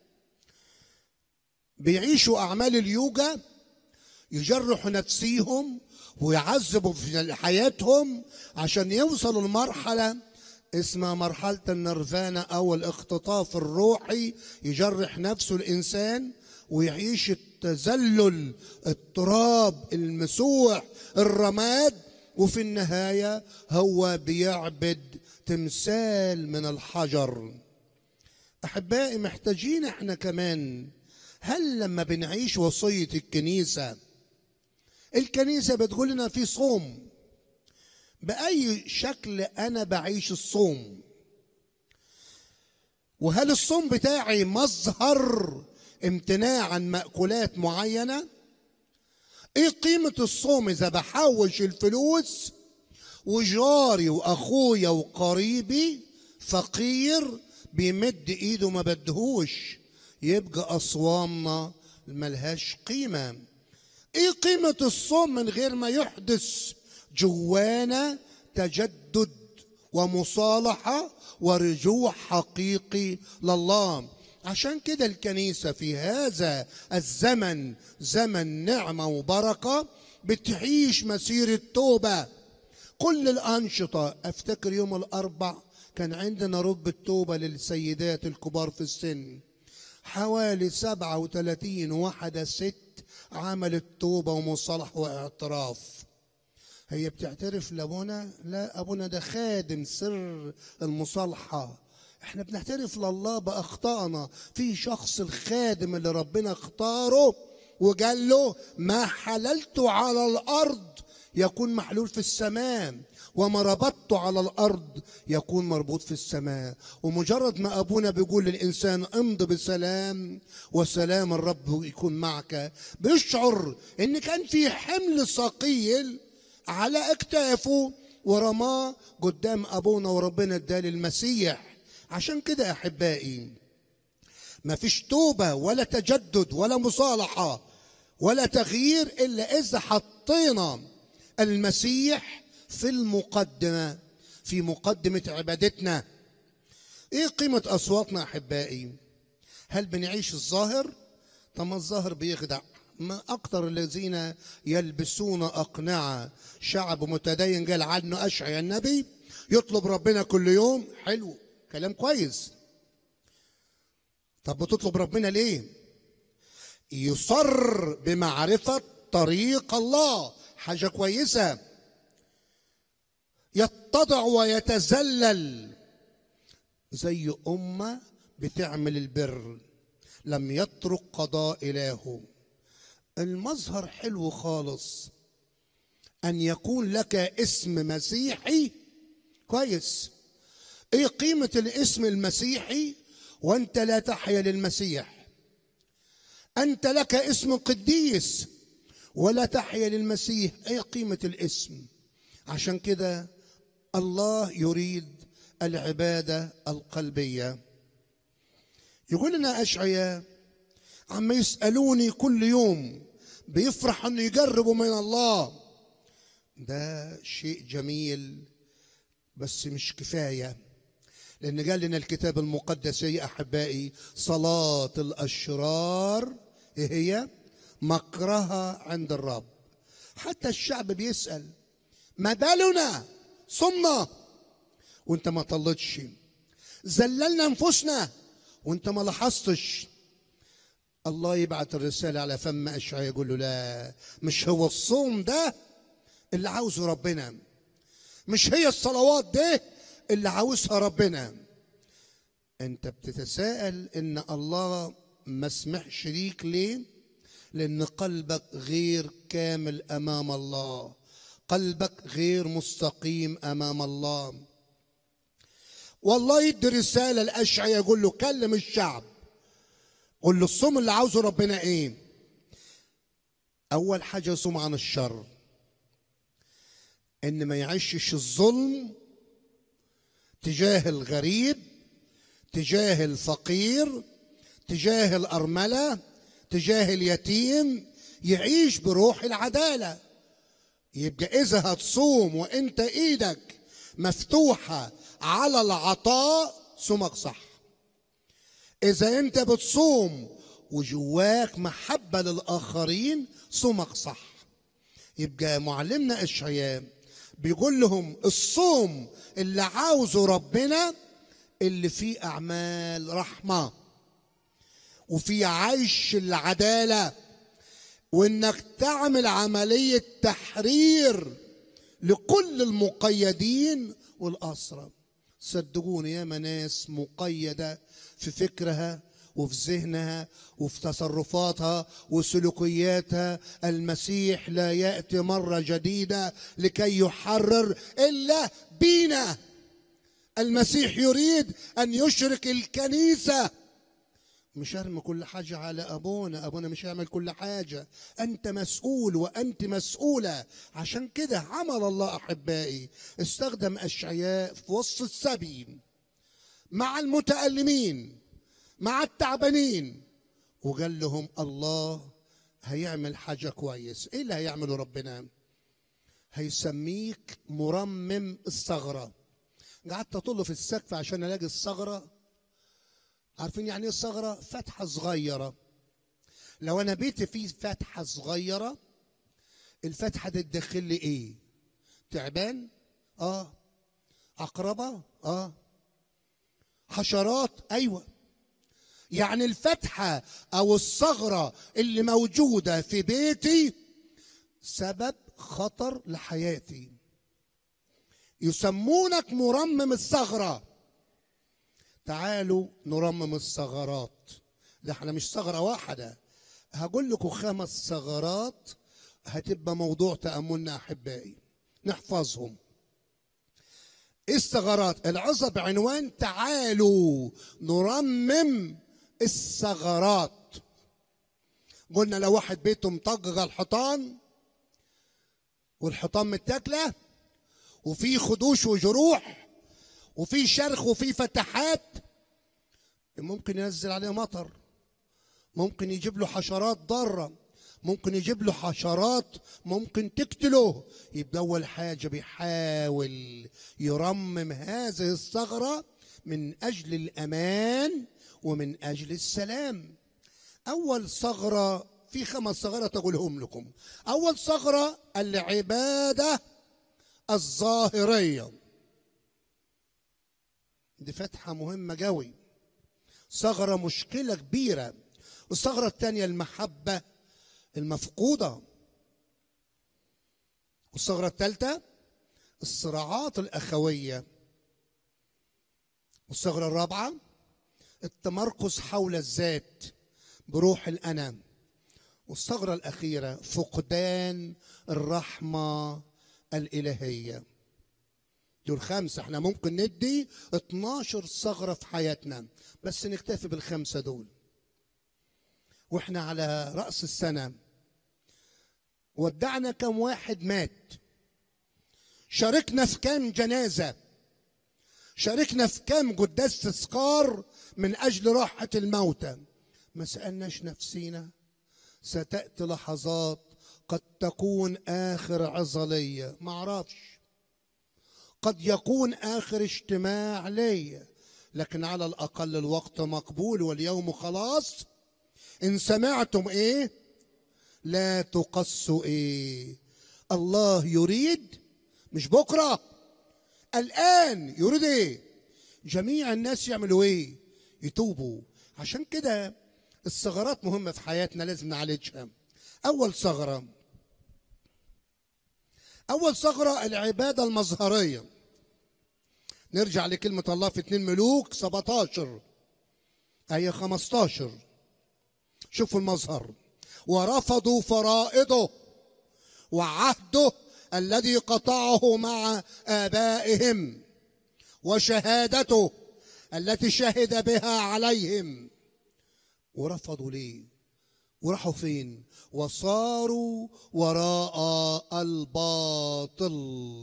بيعيشوا أعمال اليوجا يجرحوا نفسيهم ويعذبوا في حياتهم عشان يوصلوا لمرحلة اسمها مرحلة النرفانة أو الاختطاف الروحي يجرح نفسه الإنسان ويعيش التذلل التراب المسوح الرماد وفي النهاية هو بيعبد تمثال من الحجر أحبائي محتاجين احنا كمان هل لما بنعيش وصية الكنيسة الكنيسة بتقول لنا في صوم بأي شكل أنا بعيش الصوم وهل الصوم بتاعي مظهر امتناع عن مأكولات معينة ايه قيمة الصوم اذا بحوش الفلوس وجاري واخويا وقريبي فقير بيمد ايده ما بدهوش يبقى اصوامنا ملهاش قيمه ايه قيمه الصوم من غير ما يحدث جوانا تجدد ومصالحه ورجوع حقيقي لله عشان كده الكنيسه في هذا الزمن زمن نعمه وبركه بتعيش مسيره توبه كل الأنشطة أفتكر يوم الأربع كان عندنا رب التوبة للسيدات الكبار في السن حوالي سبعة وثلاثين واحدة ست عملت توبة ومصالح واعتراف هي بتعترف لابونا لا أبونا ده خادم سر المصالحة احنا بنعترف لله بأخطائنا في شخص الخادم اللي ربنا اختاره وقال له ما حللته على الأرض يكون محلول في السماء وما ربطته على الارض يكون مربوط في السماء ومجرد ما ابونا بيقول للانسان امض بسلام وسلام الرب يكون معك بيشعر ان كان في حمل ثقيل على اكتافه ورماه قدام ابونا وربنا اداه المسيح عشان كده احبائي ما فيش توبه ولا تجدد ولا مصالحه ولا تغيير الا اذا حطينا المسيح في المقدمه في مقدمه عبادتنا ايه قيمه اصواتنا احبائي هل بنعيش الظاهر طب ما الظاهر بيخدع ما أكثر الذين يلبسون أقنعة شعب متدين قال عنه أشعيا النبي يطلب ربنا كل يوم حلو كلام كويس طب بتطلب ربنا ليه يصر بمعرفة طريق الله حاجة كويسة يتضع ويتذلل زي أمة بتعمل البر لم يترك قضاء إلهه المظهر حلو خالص أن يكون لك اسم مسيحي كويس ايه قيمة الاسم المسيحي وانت لا تحيا للمسيح انت لك اسم قديس ولا تحيا للمسيح ايه قيمة الاسم عشان كده الله يريد العبادة القلبية يقول لنا أشعياء عم يسألوني كل يوم بيفرح انه يقربوا من الله ده شيء جميل بس مش كفايه لان قال لنا الكتاب المقدس يا احبائي صلاه الاشرار إيه هي مكرها عند الرب حتى الشعب بيسال ما بالنا صمنا وانت ما طلتش زللنا انفسنا وانت ما لاحظتش الله يبعت الرساله على فم اشعياء يقول له لا مش هو الصوم ده اللي عاوزه ربنا مش هي الصلوات دي اللي عاوزها ربنا انت بتتساءل ان الله ما سمحش ليك ليه لان قلبك غير كامل امام الله قلبك غير مستقيم امام الله والله يدي رساله الاشعياء يقول له كلم الشعب قول له الصوم اللي عاوزه ربنا ايه اول حاجه صوم عن الشر ان ما يعيشش الظلم تجاه الغريب تجاه الفقير تجاه الارمله تجاه اليتيم يعيش بروح العداله يبقى اذا هتصوم وانت ايدك مفتوحه على العطاء صومك صح اذا انت بتصوم وجواك محبه للاخرين صومك صح يبقى معلمنا اشعياء بيقول لهم الصوم اللي عاوزه ربنا اللي فيه اعمال رحمه وفي عيش العداله وانك تعمل عمليه تحرير لكل المقيدين والاسرى صدقوني يا ناس مقيده في فكرها وفي ذهنها وفي تصرفاتها وسلوكياتها المسيح لا ياتي مره جديده لكي يحرر الا بينا المسيح يريد ان يشرك الكنيسه مش ارمي كل حاجه على ابونا ابونا مش هيعمل كل حاجه انت مسؤول وانت مسؤوله عشان كده عمل الله احبائي استخدم اشعياء في وسط السبي مع المتألمين مع التعبانين وقال لهم الله هيعمل حاجة كويس ايه اللي هيعمله ربنا هيسميك مرمم الثغرة قعدت اطل في السقف عشان الاقي الثغرة عارفين يعني ايه الثغرة فتحة صغيرة لو انا بيتي فيه فتحة صغيرة الفتحة دي تدخل لي ايه تعبان اه عقربة اه حشرات ايوه يعني الفتحه او الثغره اللي موجوده في بيتي سبب خطر لحياتي يسمونك مرمم الثغره تعالوا نرمم الثغرات ده احنا مش ثغره واحده هقول لكم خمس ثغرات هتبقى موضوع تاملنا احبائي نحفظهم ايه الثغرات العظه بعنوان تعالوا نرمم الثغرات قلنا لو واحد بيته مطجغ الحيطان والحيطان متاكله وفي خدوش وجروح وفي شرخ وفي فتحات ممكن ينزل عليه مطر ممكن يجيب له حشرات ضاره ممكن يجيب له حشرات ممكن تقتله يبقى اول حاجه بيحاول يرمم هذه الثغره من اجل الامان ومن اجل السلام اول ثغره في خمس ثغرات اقولهم لكم اول ثغره العباده الظاهريه دي فتحه مهمه قوي ثغره مشكله كبيره والثغره الثانيه المحبه المفقوده والثغره الثالثه الصراعات الاخويه والثغره الرابعه التمركز حول الذات بروح الأنا والثغرة الأخيرة فقدان الرحمة الإلهية دول خمسة احنا ممكن ندي 12 ثغرة في حياتنا بس نكتفي بالخمسة دول واحنا على رأس السنة ودعنا كم واحد مات شاركنا في كام جنازة شاركنا في كام قداس تذكار من أجل راحة الموتى ما سألناش نفسينا ستأتي لحظات قد تكون آخر عظلية ما أعرفش قد يكون آخر اجتماع ليا لكن على الأقل الوقت مقبول واليوم خلاص إن سمعتم إيه لا تقصوا إيه الله يريد مش بكرة الآن يريد إيه جميع الناس يعملوا إيه يتوبوا عشان كده الثغرات مهمة في حياتنا لازم نعالجها أول ثغرة أول ثغرة العبادة المظهرية نرجع لكلمة الله في 2 ملوك 17 آية 15 شوفوا المظهر ورفضوا فرائضه وعهده الذي قطعه مع آبائهم وشهادته التي شهد بها عليهم ورفضوا ليه وراحوا فين وصاروا وراء الباطل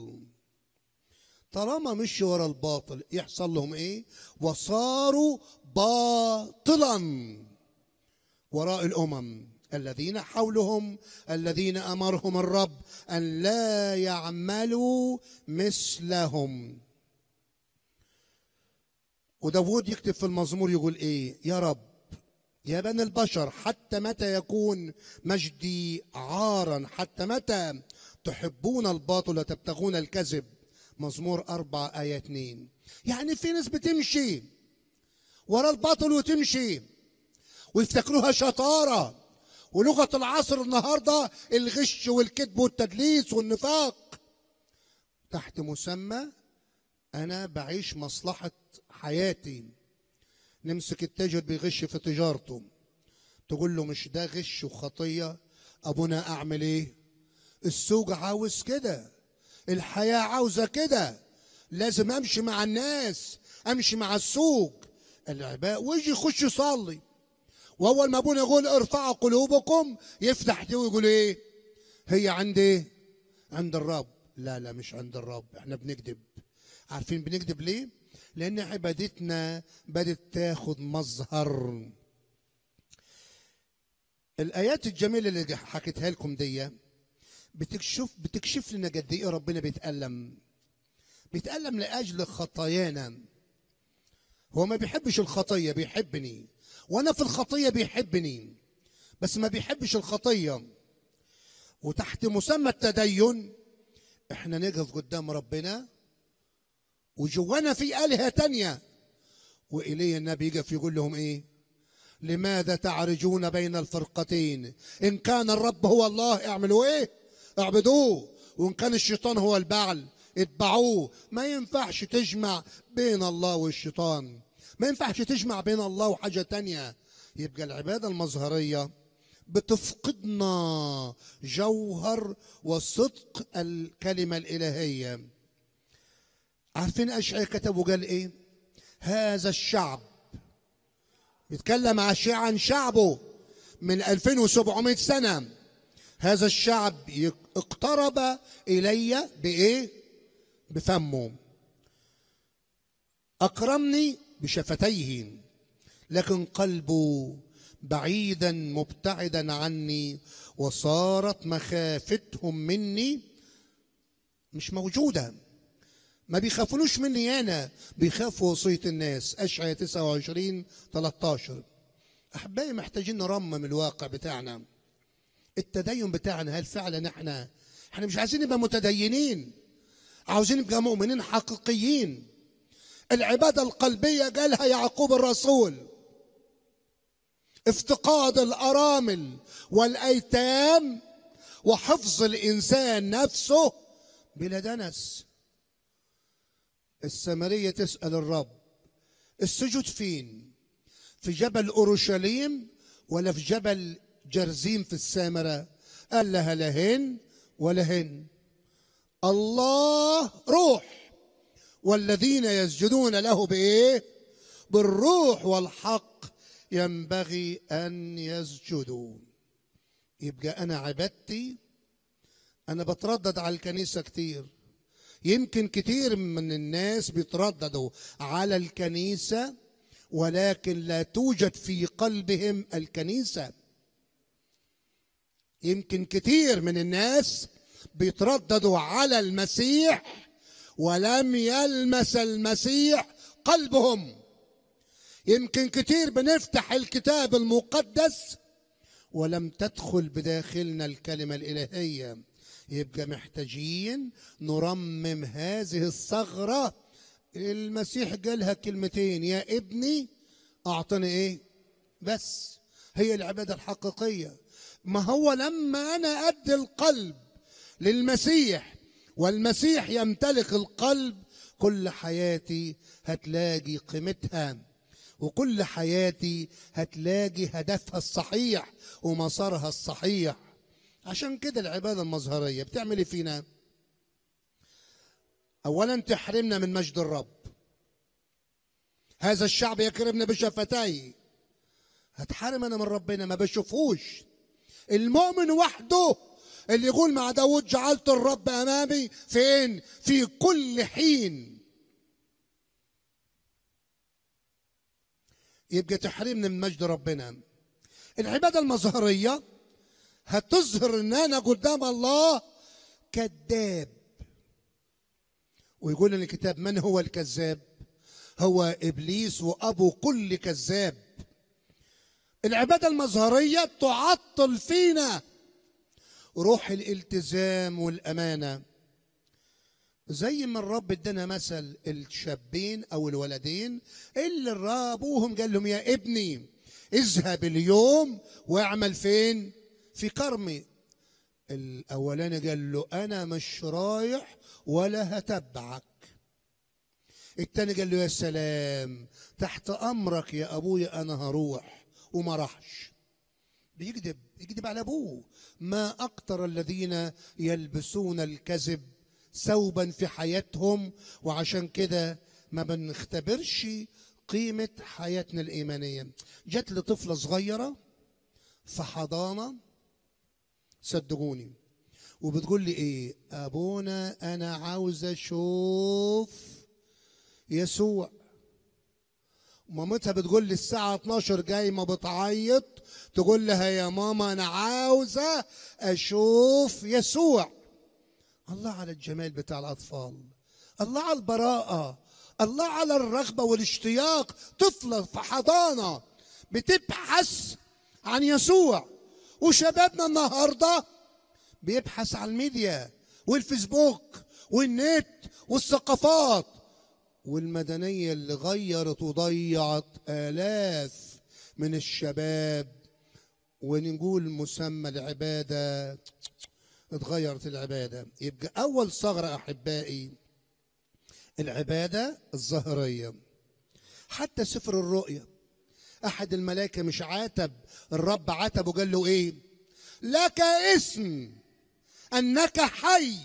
طالما مشوا ورا الباطل يحصل لهم ايه وصاروا باطلا وراء الامم الذين حولهم الذين امرهم الرب ان لا يعملوا مثلهم وداود يكتب في المزمور يقول ايه يا رب يا بني البشر حتى متى يكون مجدي عارا حتى متى تحبون الباطل وتبتغون الكذب مزمور أربعة آية اتنين يعني في ناس بتمشي ورا الباطل وتمشي ويفتكروها شطارة ولغة العصر النهاردة الغش والكذب والتدليس والنفاق تحت مسمى أنا بعيش مصلحة حياتي نمسك التاجر بيغش في تجارته تقول له مش ده غش وخطية أبونا أعمل إيه السوق عاوز كده الحياة عاوزة كده لازم أمشي مع الناس أمشي مع السوق العباء ويجي يخش يصلي وأول ما أبونا يقول ارفعوا قلوبكم يفتح دي ويقول إيه هي عند إيه عند الرب لا لا مش عند الرب احنا بنكذب عارفين بنكذب ليه لان عبادتنا بدت تاخد مظهر الايات الجميله اللي حكيتها لكم دي بتكشف بتكشف لنا قد ايه ربنا بيتالم بيتالم لاجل خطايانا هو ما بيحبش الخطيه بيحبني وانا في الخطيه بيحبني بس ما بيحبش الخطيه وتحت مسمى التدين احنا نقف قدام ربنا وجوانا في آلهة تانية وإليه النبي يقف يقول لهم إيه لماذا تعرجون بين الفرقتين إن كان الرب هو الله اعملوا إيه اعبدوه وإن كان الشيطان هو البعل اتبعوه ما ينفعش تجمع بين الله والشيطان ما ينفعش تجمع بين الله وحاجة تانية يبقى العبادة المظهرية بتفقدنا جوهر وصدق الكلمة الإلهية عارفين اشعياء كتب وقال ايه هذا الشعب بيتكلم عن شعبه من 2700 سنه هذا الشعب اقترب الي بايه بفمه اكرمني بشفتيه لكن قلبه بعيدا مبتعدا عني وصارت مخافتهم مني مش موجوده ما بيخافونوش مني انا بيخافوا وصيه الناس اشعياء 29 13 احبائي محتاجين نرمم الواقع بتاعنا التدين بتاعنا هل فعلا احنا احنا مش عايزين نبقى متدينين عاوزين نبقى مؤمنين حقيقيين العبادة القلبية قالها يعقوب الرسول افتقاد الأرامل والأيتام وحفظ الإنسان نفسه بلا دنس السامرية تسأل الرب السجود فين في جبل أورشليم ولا في جبل جرزيم في السامرة قال لها لا هن ولا هن الله روح والذين يسجدون له بايه بالروح والحق ينبغي ان يسجدوا يبقى انا عبادتي انا بتردد على الكنيسه كتير يمكن كتير من الناس بيترددوا على الكنيسه ولكن لا توجد في قلبهم الكنيسه يمكن كتير من الناس بيترددوا على المسيح ولم يلمس المسيح قلبهم يمكن كتير بنفتح الكتاب المقدس ولم تدخل بداخلنا الكلمة الإلهية يبقى محتاجين نرمم هذه الثغرة المسيح قالها كلمتين يا ابني أعطني إيه بس هي العبادة الحقيقية ما هو لما أنا أدي القلب للمسيح والمسيح يمتلك القلب كل حياتي هتلاقي قيمتها وكل حياتي هتلاقي هدفها الصحيح ومسارها الصحيح عشان كده العبادة المظهرية بتعمل إيه فينا أولا تحرمنا من مجد الرب هذا الشعب يكرمنا بشفتيه هتحرم أنا من ربنا ما بشوفوش المؤمن وحده اللي يقول مع داود جعلت الرب أمامي فين في كل حين يبقى تحرمنا من مجد ربنا العبادة المظهرية هتظهر ان انا قدام الله كذاب ويقول لنا الكتاب من هو الكذاب هو ابليس وابو كل كذاب العبادة المظهرية تعطل فينا روح الالتزام والامانه زي ما الرب ادانا مثل الشابين او الولدين اللي الرب ابوهم قال لهم يا ابني اذهب اليوم واعمل فين في كرمي الاولاني قال له انا مش رايح ولا هتبعك التاني قال له يا سلام تحت امرك يا ابويا انا هروح وما راحش بيكذب يكذب على ابوه ما اكثر الذين يلبسون الكذب ثوبا في حياتهم وعشان كده ما بنختبرش قيمة حياتنا الإيمانية جات لي طفلة صغيرة في حضانة صدقوني وبتقول لي ايه ابونا انا عاوز اشوف يسوع مامتها بتقول لي الساعة 12 جاي ما بتعيط تقول لها يا ماما أنا عاوزة أشوف يسوع الله على الجمال بتاع الأطفال الله على البراءة الله على الرغبة والاشتياق طفلة في حضانة بتبحث عن يسوع وشبابنا النهارده بيبحث عن الميديا والفيسبوك والنت والثقافات والمدنية اللي غيرت وضيعت آلاف من الشباب ونقول مسمى العبادة اتغيرت العبادة يبقى أول ثغرة أحبائي العبادة الظاهرية حتى سفر الرؤيا أحد الملائكة مش عاتب الرب عاتب وقال له إيه لك اسم أنك حي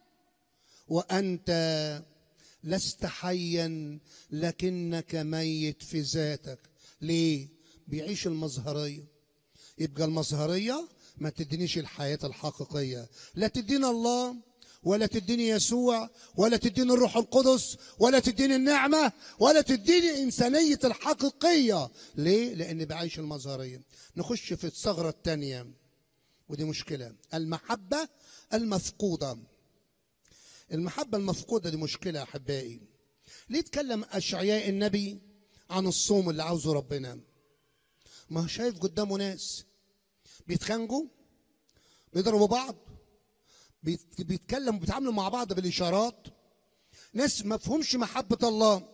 وأنت لست حيا لكنك ميت في ذاتك ليه بيعيش المظهرية يبقى المظهرية ما تدينيش الحياة الحقيقية لا تدينا الله ولا تديني يسوع ولا تديني الروح القدس ولا تديني النعمة ولا تديني إنسانية الحقيقية ليه؟ لأني بعيش المظهرية نخش في الثغرة الثانية ودي مشكلة المحبة المفقودة المحبة المفقودة دي مشكلة يا أحبائي ليه تكلم أشعياء النبي عن الصوم اللي عاوزه ربنا ما هو شايف قدامه ناس بيتخانقوا بيضربوا بعض بيت- بيتكلموا بيتعاملوا مع بعض بالاشارات ناس ما فهمش محبه الله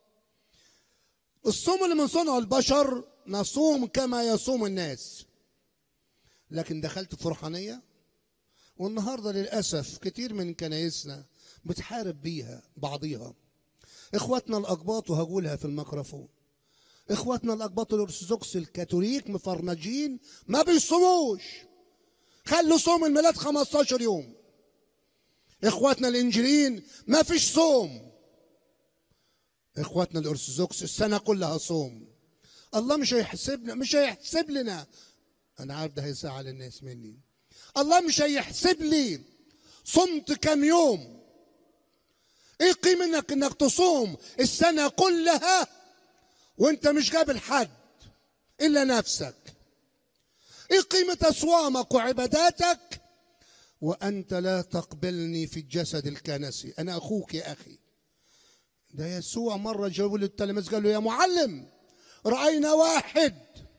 الصوم اللي من صنع البشر نصوم كما يصوم الناس لكن دخلت في روحانيه والنهارده للاسف كتير من كنايسنا بتحارب بيها بعضيها اخواتنا الاقباط وهقولها في الميكروفون اخواتنا الاقباط الارثوذكس الكاثوليك مفرمجين ما بيصوموش خلوا صوم الميلاد 15 يوم اخواتنا الانجيليين ما فيش صوم اخواتنا الارثوذكس السنه كلها صوم الله مش هيحسبنا مش هيحسب لنا انا عارف ده هيزعل الناس مني الله مش هيحسب لي صمت كام يوم ايه قيمة انك انك تصوم السنة كلها وانت مش قابل حد الا نفسك ايه قيمة اصوامك وعباداتك وانت لا تقبلني في الجسد الكنسي انا اخوك يا اخي ده يسوع مرة جابوا له التلاميذ قال له يا معلم رأينا واحد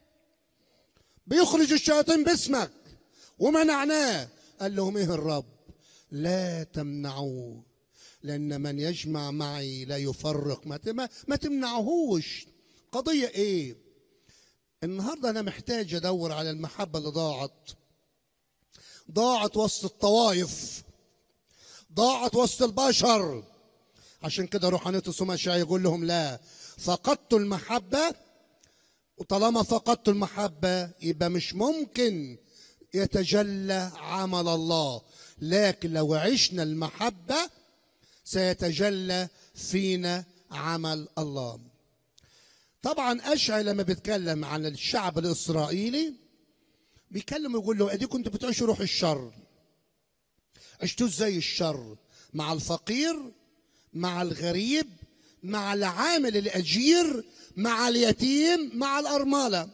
بيخرج الشياطين باسمك ومنعناه قال لهم ايه الرب لا تمنعوه لان من يجمع معي لا يفرق ما ما, ما تمنعهوش قضيه ايه النهارده انا محتاج ادور على المحبه اللي ضاعت ضاعت وسط الطوائف ضاعت وسط البشر عشان كده روحانيه الصومعة يقول لهم لا فقدت المحبه وطالما فقدت المحبه يبقى مش ممكن يتجلى عمل الله لكن لو عشنا المحبه سيتجلى فينا عمل الله طبعا اشعي لما بيتكلم عن الشعب الاسرائيلي بيتكلم ويقول له ادي كنت بتعيشوا روح الشر عشتوا ازاي الشر مع الفقير مع الغريب مع العامل الاجير مع اليتيم مع الارمله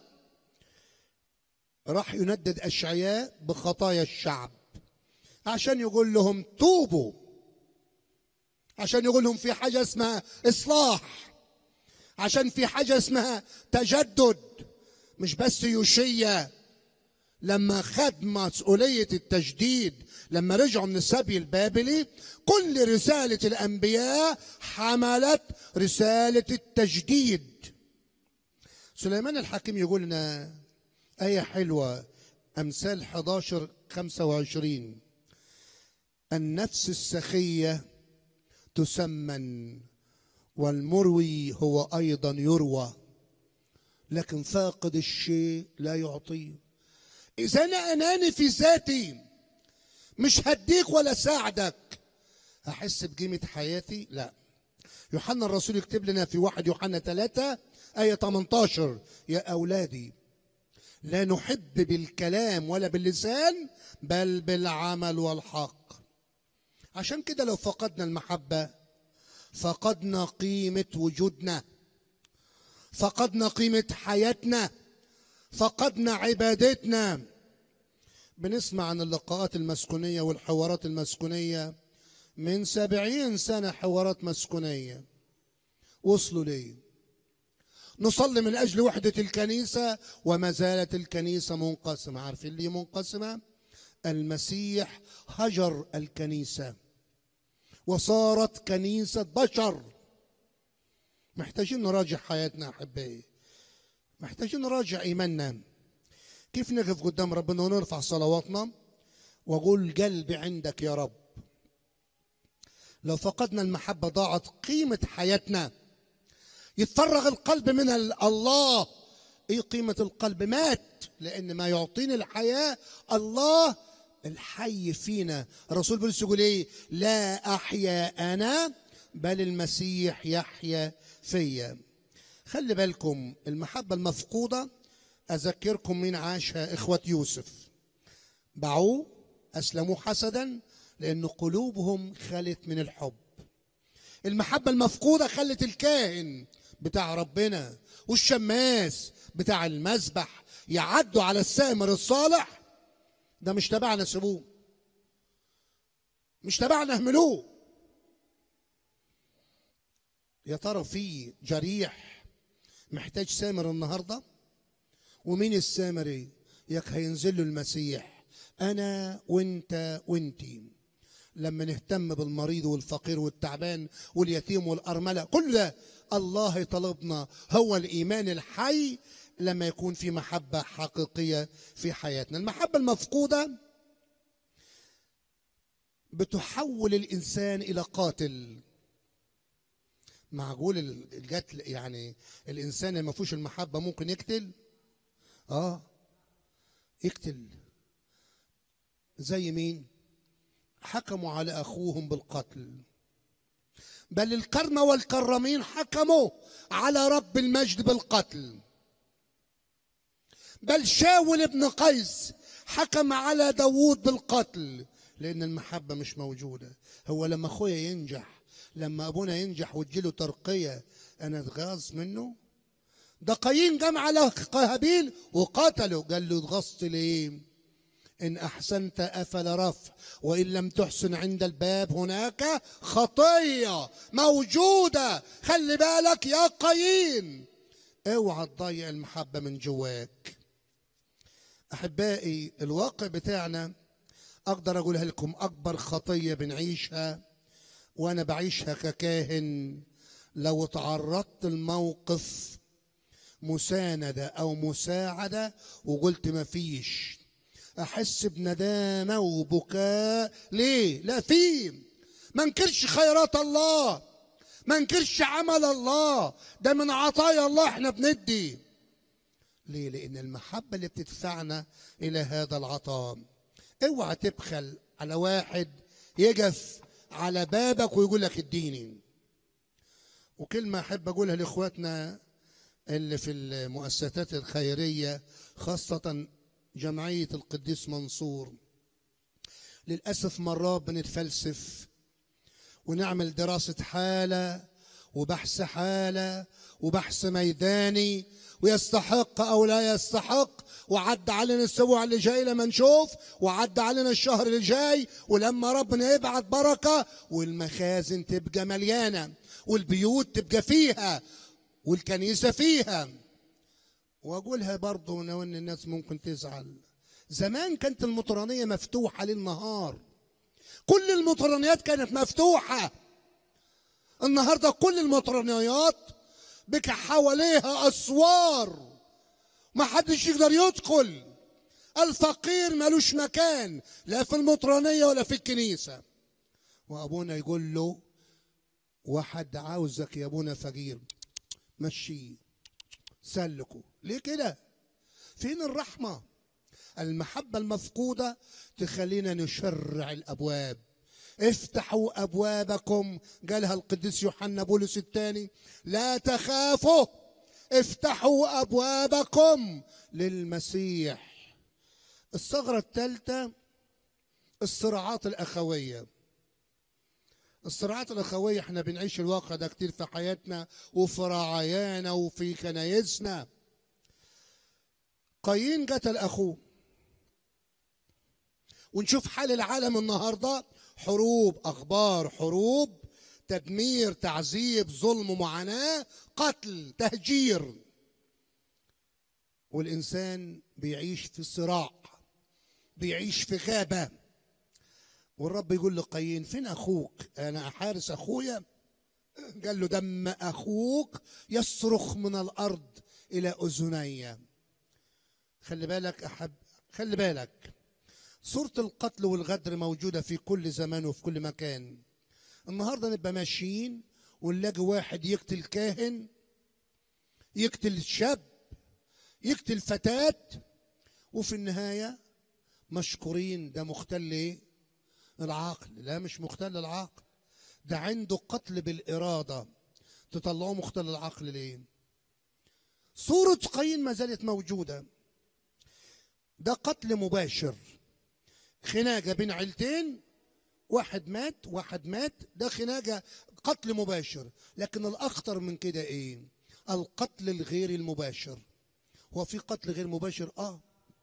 راح يندد اشعياء بخطايا الشعب عشان يقول لهم توبوا عشان يقول لهم في حاجه اسمها اصلاح عشان في حاجه اسمها تجدد مش بس يوشيا لما خد مسؤوليه التجديد لما رجعوا من السبي البابلي كل رساله الانبياء حملت رساله التجديد سليمان الحكيم يقول لنا آية حلوة أمثال 11 25 النفس السخية تسمن والمروي هو أيضا يروى لكن فاقد الشيء لا يعطيه إذا أنا أناني في ذاتي مش هديك ولا ساعدك هحس بقيمة حياتي لا يوحنا الرسول يكتب لنا في واحد يوحنا ثلاثة آية 18 يا أولادي لا نحب بالكلام ولا باللسان بل بالعمل والحق عشان كده لو فقدنا المحبة فقدنا قيمة وجودنا فقدنا قيمة حياتنا فقدنا عبادتنا بنسمع عن اللقاءات المسكونية والحوارات المسكونية من سبعين سنة حوارات مسكونية وصلوا ليه نصلي من أجل وحدة الكنيسة وما زالت الكنيسة منقسمة عارفين ليه منقسمة المسيح هجر الكنيسة وصارت كنيسة بشر محتاجين نراجع حياتنا أحبائي محتاجين نراجع إيماننا كيف نقف قدام ربنا ونرفع صلواتنا وأقول قلبي عندك يا رب لو فقدنا المحبة ضاعت قيمة حياتنا يتفرغ القلب من الله ايه قيمة القلب مات لان ما يعطيني الحياة الله الحي فينا الرسول بولس يقول ايه لا احيا انا بل المسيح يحيا فيا خلي بالكم المحبة المفقودة اذكركم مين عاشها اخوة يوسف باعوه اسلموه حسدا لان قلوبهم خلت من الحب المحبة المفقودة خلت الكاهن بتاع ربنا والشماس بتاع المذبح يعدوا على السامر الصالح ده مش تبعنا سيبوه مش تبعنا اهملوه يا ترى في جريح محتاج سامر النهارده ومين السامري ياك هينزل له المسيح انا وانت وانتي لما نهتم بالمريض والفقير والتعبان واليتيم والارمله كل ده الله يطلبنا هو الايمان الحي لما يكون في محبه حقيقيه في حياتنا المحبه المفقوده بتحول الانسان الى قاتل معقول ال- القتل يعني الانسان اللي ما فيهوش المحبه ممكن يقتل اه يقتل زي مين حكموا على اخوهم بالقتل بل الكرمه والكرمين حكموا على رب المجد بالقتل بل شاول بن قيس حكم على داوود بالقتل لان المحبه مش موجوده هو لما اخويا ينجح لما ابونا ينجح وتجيله ترقيه انا اتغاظ منه ده قايين جمع على هابيل وقتله قال له اتغصت ليه إن أحسنت أفل رفع وإن لم تحسن عند الباب هناك خطية موجودة خلي بالك يا قايين اوعى تضيع المحبة من جواك أحبائي الواقع بتاعنا أقدر أقولها لكم أكبر خطية بنعيشها وأنا بعيشها ككاهن لو تعرضت الموقف مساندة أو مساعدة وقلت مفيش أحس بندامة وبكاء ليه؟ لا في ما انكرش خيرات الله ما انكرش عمل الله ده من عطايا الله احنا بندي ليه؟ لأن المحبة اللي بتدفعنا إلى هذا العطاء اوعى تبخل على واحد يجف على بابك ويقول لك اديني وكلمة أحب أقولها لإخواتنا اللي في المؤسسات الخيرية خاصة جمعية القديس منصور للأسف مرات بنتفلسف ونعمل دراسة حالة وبحث حالة وبحث ميداني ويستحق أو لا يستحق وعد علينا الأسبوع اللي جاي لما نشوف وعد علينا الشهر اللي جاي ولما ربنا يبعت بركة والمخازن تبقى مليانة والبيوت تبقى فيها والكنيسة فيها واقولها برضه لو ان الناس ممكن تزعل زمان كانت المطرانيه مفتوحه للنهار كل المطرانيات كانت مفتوحه النهارده كل المطرانيات بك حواليها اسوار ما حدش يقدر يدخل الفقير ملوش مكان لا في المطرانيه ولا في الكنيسه وابونا يقول له واحد عاوزك يا ابونا فقير مشيه سلكوا ليه كده فين الرحمة المحبة المفقودة تخلينا نشرع الأبواب افتحوا أبوابكم قالها القديس يوحنا بولس الثاني لا تخافوا افتحوا أبوابكم للمسيح الثغرة الثالثة الصراعات الأخوية الصراعات الأخوية احنا بنعيش الواقع ده كتير في حياتنا وفي رعايانا وفي كنايسنا قايين قتل أخوه ونشوف حال العالم النهاردة حروب أخبار حروب تدمير تعذيب ظلم معاناة قتل تهجير والإنسان بيعيش في صراع بيعيش في غابة والرب يقول لقايين فين اخوك انا احارس اخويا قال له دم اخوك يصرخ من الارض الى اذني خلي بالك احب خلي بالك صورة القتل والغدر موجودة في كل زمان وفي كل مكان النهارده نبقى ماشيين ونلاقي واحد يقتل كاهن يقتل شاب يقتل فتاة وفي النهاية مشكورين ده مختل ايه؟ العقل لا مش مختل العقل ده عنده قتل بالإرادة تطلعوه مختل العقل ليه صورة قايين ما زالت موجودة ده قتل مباشر خناقة بين عيلتين واحد مات واحد مات ده خناقة قتل مباشر لكن الأخطر من كده إيه القتل الغير المباشر هو في قتل غير مباشر آه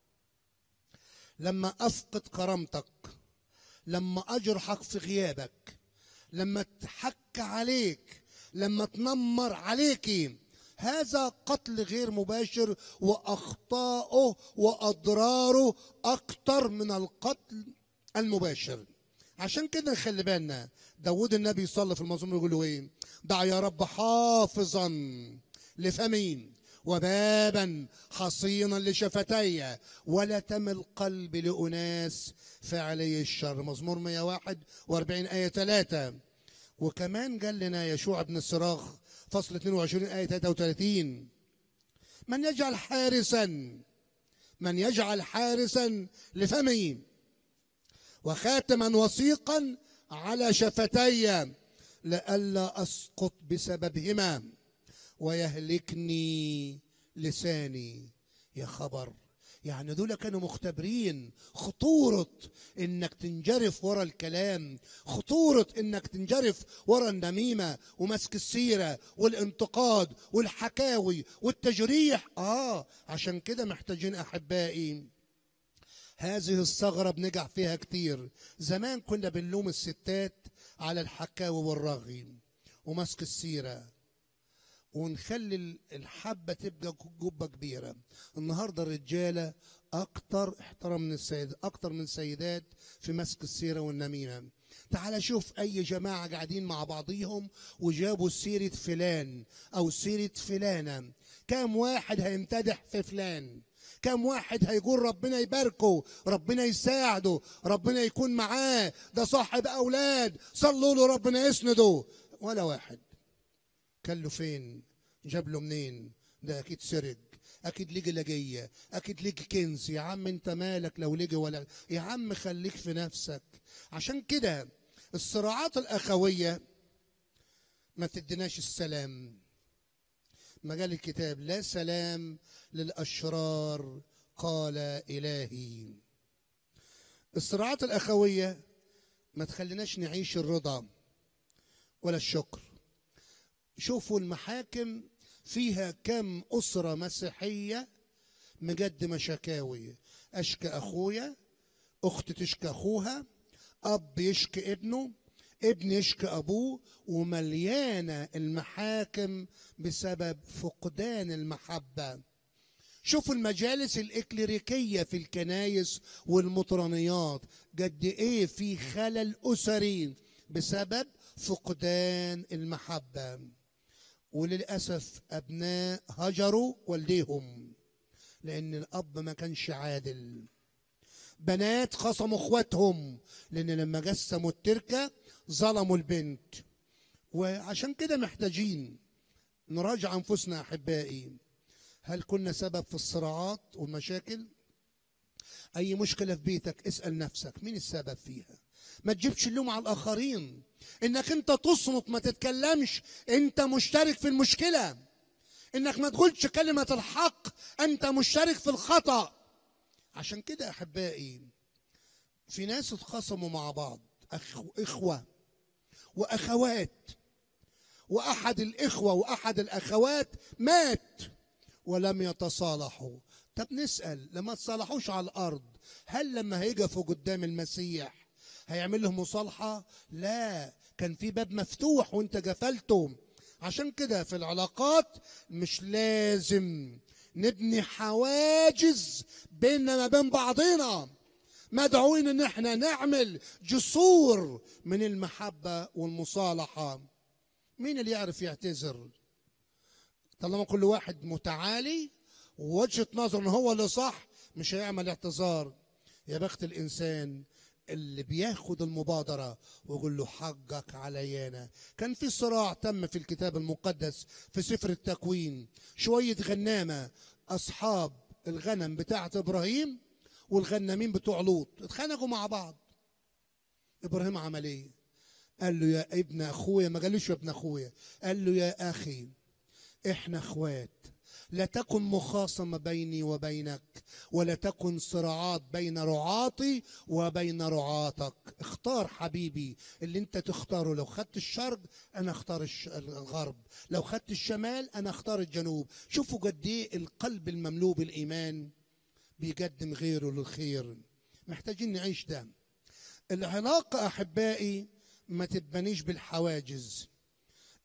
لما أفقد كرامتك لما اجرحك في غيابك لما تحك عليك لما تنمر عليك هذا قتل غير مباشر واخطاؤه واضراره اكتر من القتل المباشر عشان كده نخلي بالنا داود النبي صلى في المزمور يقول له ايه دع يا رب حافظا لفمي وبابا حصينا لشفتي ولا تمل قلبي لأناس فعلي الشر مزمور 141 آية 3 وكمان قال لنا يشوع بن الصراخ فصل 22 آية 33 من يجعل حارسا من يجعل حارسا لفمي وخاتما وثيقا على شفتي لئلا اسقط بسببهما ويهلكني لساني يا خبر يعني دول كانوا مختبرين خطورة انك تنجرف ورا الكلام خطورة انك تنجرف ورا النميمة ومسك السيرة والانتقاد والحكاوي والتجريح اه عشان كده محتاجين احبائي هذه الثغرة بنجح فيها كتير زمان كنا بنلوم الستات على الحكاوي والرغي ومسك السيرة ونخلي الحبة تبقى جبة كبيرة النهاردة الرجالة أكتر احترام من السيد أكتر من سيدات في مسك السيرة والنميمة تعال شوف أي جماعة قاعدين مع بعضيهم وجابوا سيرة فلان أو سيرة فلانة كم واحد هيمتدح في فلان كم واحد هيقول ربنا يباركه ربنا يساعده ربنا يكون معاه ده صاحب أولاد صلوا له ربنا يسنده ولا واحد كان له فين جاب له منين ده اكيد سرق اكيد لقي لقيه اكيد لقي كنز يا عم انت مالك لو لقي ولا يا عم خليك في نفسك عشان كده الصراعات الاخويه ما تديناش السلام ما قال الكتاب لا سلام للاشرار قال الهي الصراعات الاخويه ما تخليناش نعيش الرضا ولا الشكر شوفوا المحاكم فيها كم أسرة مسيحية مقدمة شكاوي أشكى أخويا أخت تشكى أخوها أب يشكي ابنه ابن يشكي أبوه ومليانة المحاكم بسبب فقدان المحبة شوفوا المجالس الإكليريكية في الكنايس والمطرانيات قد إيه في خلل أسري بسبب فقدان المحبة وللأسف أبناء هجروا والديهم لأن الأب ما كانش عادل بنات خصموا اخواتهم لأن لما قسموا التركة ظلموا البنت وعشان كده محتاجين نراجع أنفسنا أحبائي هل كنا سبب في الصراعات والمشاكل أي مشكلة في بيتك اسأل نفسك مين السبب فيها ما تجيبش اللوم على الآخرين انك انت تصمت ما تتكلمش انت مشترك في المشكلة انك ما تقولش كلمة الحق انت مشترك في الخطأ عشان كده احبائي في ناس اتخاصموا مع بعض أخ... اخوة واخوات واحد الاخوة واحد الاخوات مات ولم يتصالحوا طب نسأل لما تصالحوش على الارض هل لما هيقفوا قدام المسيح هيعمل لهم مصالحة لا كان في باب مفتوح وانت قفلته عشان كده في العلاقات مش لازم نبني حواجز بيننا ما بين بعضنا مدعوين ان احنا نعمل جسور من المحبة والمصالحة مين اللي يعرف يعتذر طالما كل واحد متعالي ووجهة نظر ان هو اللي صح مش هيعمل اعتذار يا بخت الانسان اللي بياخد المبادرة ويقول له حقك عليانا كان في صراع تم في الكتاب المقدس في سفر التكوين شوية غنامة أصحاب الغنم بتاعة إبراهيم والغنامين بتوع لوط اتخانقوا مع بعض إبراهيم عمل إيه قال له يا ابن أخويا ما قالوش يا ابن أخويا قال له يا أخي إحنا أخوات لا تكن مخاصمة بيني وبينك ولا تكن صراعات بين رعاتي وبين رعاتك اختار حبيبي اللي انت تختاره لو خدت الشرق انا اختار الش- الغرب لو خدت الشمال انا اختار الجنوب شوفوا قد ايه القلب المملوء بالايمان بيقدم غيره للخير محتاجين نعيش ده العلاقة احبائي ما تتبنيش بالحواجز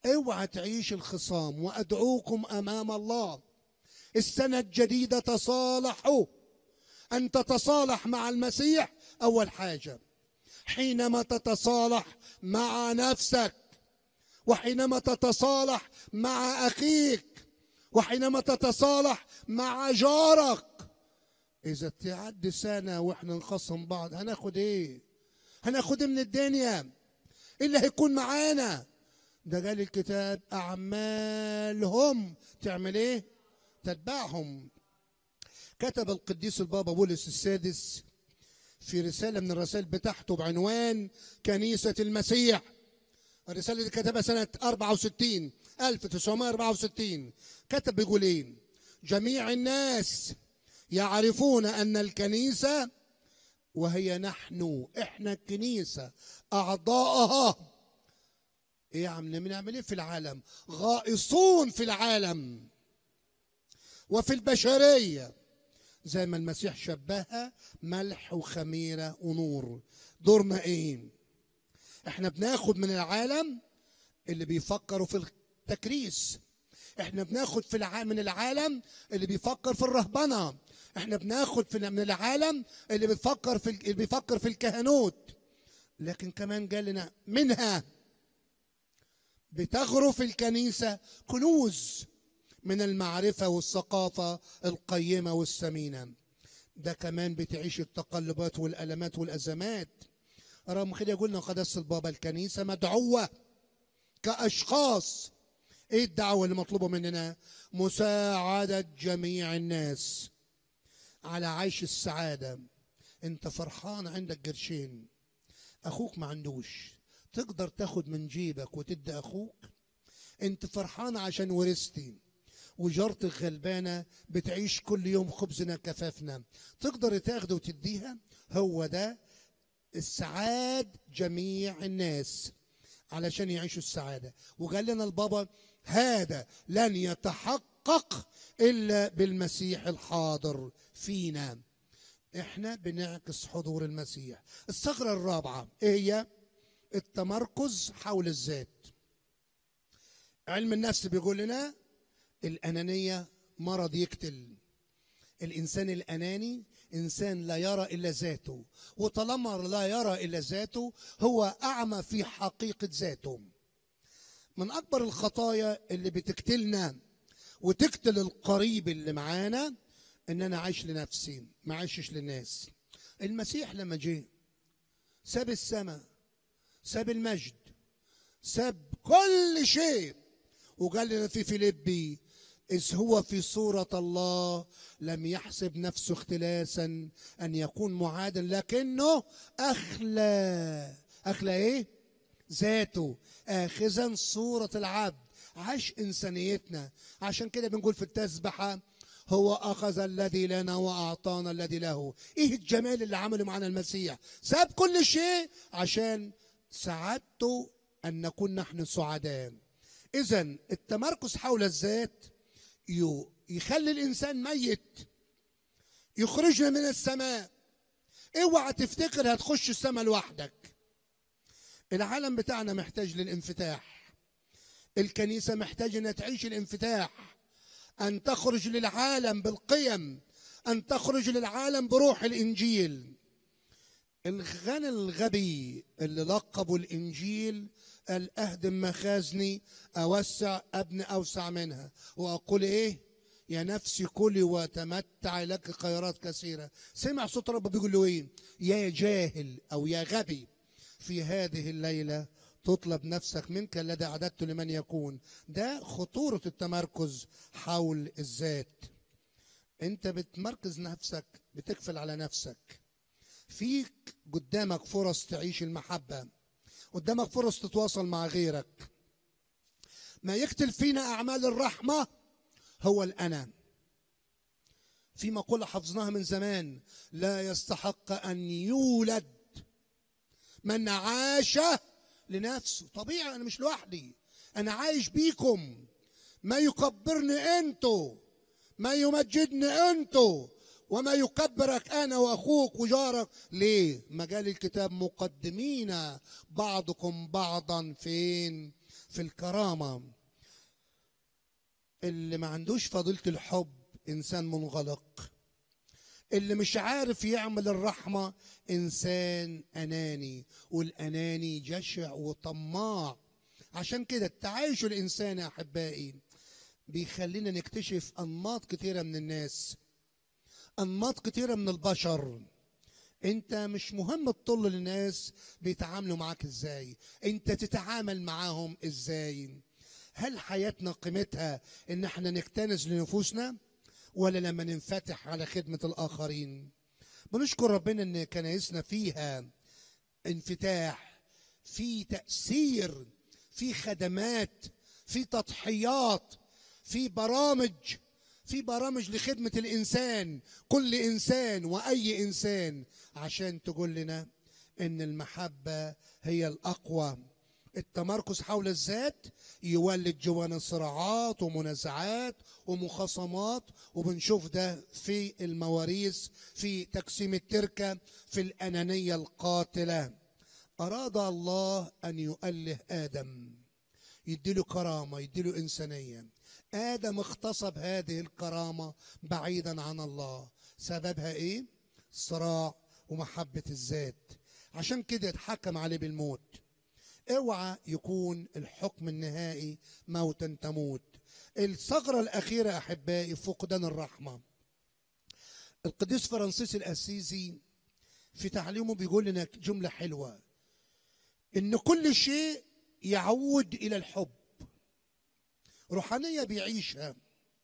اوعى تعيش الخصام وادعوكم امام الله السنه الجديده تصالحوا ان تتصالح مع المسيح اول حاجه حينما تتصالح مع نفسك وحينما تتصالح مع اخيك وحينما تتصالح مع جارك اذا تعدي سنه واحنا نخصم بعض هناخد ايه هناخد إيه من الدنيا إيه اللي هيكون معانا ده قال الكتاب اعمالهم تعمل ايه تتبعهم كتب القديس البابا بولس السادس في رساله من الرسائل بتاعته بعنوان كنيسه المسيح الرساله دي كتبها سنه 64 1964 كتب بيقول ايه جميع الناس يعرفون ان الكنيسه وهي نحن احنا الكنيسه اعضاءها ايه يا عم بنعمل ايه في العالم غائصون في العالم وفي البشريه زي ما المسيح شبهها ملح وخميره ونور دورنا ايه احنا بناخد من العالم اللي بيفكروا في التكريس احنا بناخد في الع... من العالم اللي بيفكر في الرهبنه احنا بناخد في من العالم اللي بيفكر في ال- اللي بيفكر في الكهنوت لكن كمان قال لنا منها بتغرف الكنيسه كنوز من المعرفه والثقافه القيمه والثمينه ده كمان بتعيش التقلبات والالمات والازمات رغم كده يقولنا قداسه البابا الكنيسه مدعوه كاشخاص ايه الدعوه اللي مطلوبه مننا مساعده جميع الناس على عيش السعاده انت فرحان عندك قرشين اخوك ما عندوش تقدر تاخد من جيبك وتدي اخوك انت فرحان عشان ورثتي وجارتك غلبانه بتعيش كل يوم خبزنا كفافنا تقدر تاخده وتديها هو ده السعاد جميع الناس علشان يعيشوا السعاده وقال لنا البابا هذا لن يتحقق الا بالمسيح الحاضر فينا احنا بنعكس حضور المسيح الثغره الرابعه ايه هي التمركز حول الذات علم النفس بيقول لنا الانانيه مرض يقتل الانسان الاناني انسان لا يرى الا ذاته وطالما لا يرى الا ذاته هو اعمى في حقيقه ذاته من اكبر الخطايا اللي بتقتلنا وتقتل القريب اللي معانا ان انا عايش لنفسي ما عايشش للناس المسيح لما جه ساب السماء ساب المجد ساب كل شيء وقال لنا في فيليبي إذ هو في صورة الله لم يحسب نفسه اختلاسا أن يكون معادل لكنه أخلى أخلى إيه؟ ذاته آخذا صورة العبد عاش إنسانيتنا عشان كده بنقول في التسبحة هو أخذ الذي لنا وأعطانا الذي له إيه الجمال اللي عمله معنا المسيح ساب كل شيء عشان سعادته أن نكون نحن سعداء إذا التمركز حول الذات يو- يخلي الإنسان ميت يخرجنا من السماء اوعى تفتكر هتخش السماء لوحدك العالم بتاعنا محتاج للانفتاح الكنيسة محتاجة انها تعيش الانفتاح ان تخرج للعالم بالقيم ان تخرج للعالم بروح الانجيل الغني الغبي اللي لقبوا الانجيل قال اهدم مخازني اوسع ابني اوسع منها واقول ايه يا نفسي كلي وتمتع لك خيرات كثيره سمع صوت رب بيقول له ايه يا جاهل او يا غبي في هذه الليله تطلب نفسك منك الذي اعددته لمن يكون ده خطوره التمركز حول الذات انت بتمركز نفسك بتقفل على نفسك فيك قدامك فرص تعيش المحبة قدامك فرص تتواصل مع غيرك ما يقتل فينا أعمال الرحمة هو الأنا في مقولة حفظناها من زمان لا يستحق أن يولد من عاش لنفسه طبيعي أنا مش لوحدي أنا عايش بيكم ما يكبرني أنتوا ما يمجدني أنتوا وما يكبرك انا واخوك وجارك ليه مجال الكتاب مقدمين بعضكم بعضا فين في الكرامة اللي ما عندوش فضيلة الحب إنسان منغلق اللي مش عارف يعمل الرحمة إنسان أناني والأناني جشع وطماع عشان كده التعايش الإنساني يا أحبائي بيخلينا نكتشف أنماط كتيرة من الناس أنماط كتيرة من البشر انت مش مهم تطل للناس بيتعاملوا معاك ازاي انت تتعامل معاهم ازاي هل حياتنا قيمتها ان احنا نكتنز لنفوسنا ولا لما ننفتح على خدمة الاخرين بنشكر ربنا ان كنايسنا فيها انفتاح في تأثير في خدمات في تضحيات في برامج في برامج لخدمة الإنسان كل إنسان وأي إنسان عشان تقول لنا إن المحبة هي الأقوى التمركز حول الذات يولد جوانا صراعات ومنازعات ومخاصمات وبنشوف ده في المواريث في تقسيم التركة في الأنانية القاتلة أراد الله أن يؤله آدم يديله كرامة يديله إنسانية آدم اغتصب هذه الكرامة بعيدا عن الله سببها إيه؟ صراع ومحبة الذات عشان كده اتحكم عليه بالموت اوعى يكون الحكم النهائي موتا تموت الثغرة الأخيرة أحبائي فقدان الرحمة القديس فرانسيس الأسيسي في تعليمه بيقول لنا جملة حلوة إن كل شيء يعود إلى الحب روحانية بيعيشها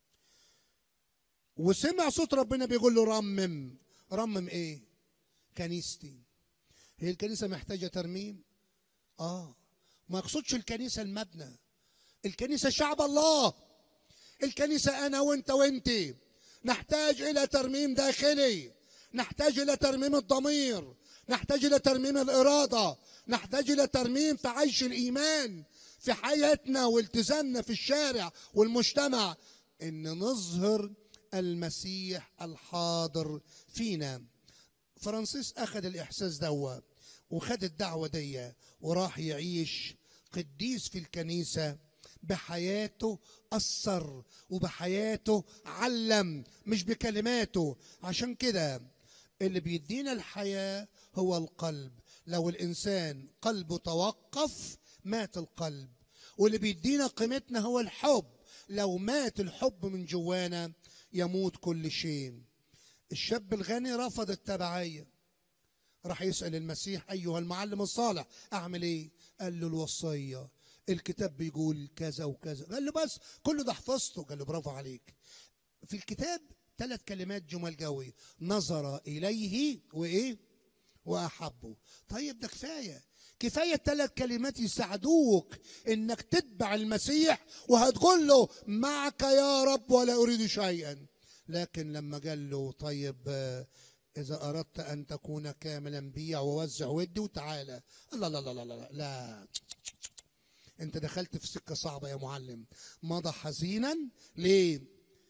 وسمع صوت ربنا بيقول له رمم رمم ايه كنيستي هي الكنيسة محتاجة ترميم اه ما يقصدش الكنيسة المبنى الكنيسة شعب الله الكنيسة أنا وأنت وأنت نحتاج إلى ترميم داخلي نحتاج إلى ترميم الضمير نحتاج إلى ترميم الإرادة نحتاج إلى ترميم في عيش الإيمان في حياتنا والتزامنا في الشارع والمجتمع إن نظهر المسيح الحاضر فينا فرانسيس أخذ الإحساس دوا وخد الدعوة دي وراح يعيش قديس في الكنيسة بحياته أثر وبحياته علم مش بكلماته عشان كده اللي بيدينا الحياة هو القلب لو الإنسان قلبه توقف مات القلب واللي بيدينا قيمتنا هو الحب لو مات الحب من جوانا يموت كل شيء الشاب الغني رفض التبعية راح يسأل المسيح أيها المعلم الصالح أعمل إيه قال له الوصية الكتاب بيقول كذا وكذا قال له بس كل ده حفظته قال له برافو عليك في الكتاب ثلاث كلمات جمل قوي نظر إليه وإيه وأحبه طيب ده كفاية كفاية ثلاث كلمات يساعدوك انك تتبع المسيح وهتقول له معك يا رب ولا اريد شيئا لكن لما قال له طيب آه، اذا اردت ان تكون كاملا بيع ووزع ودي وتعالى لا لا لا لا لا, لا. انت دخلت في سكة صعبة يا معلم مضى حزينا ليه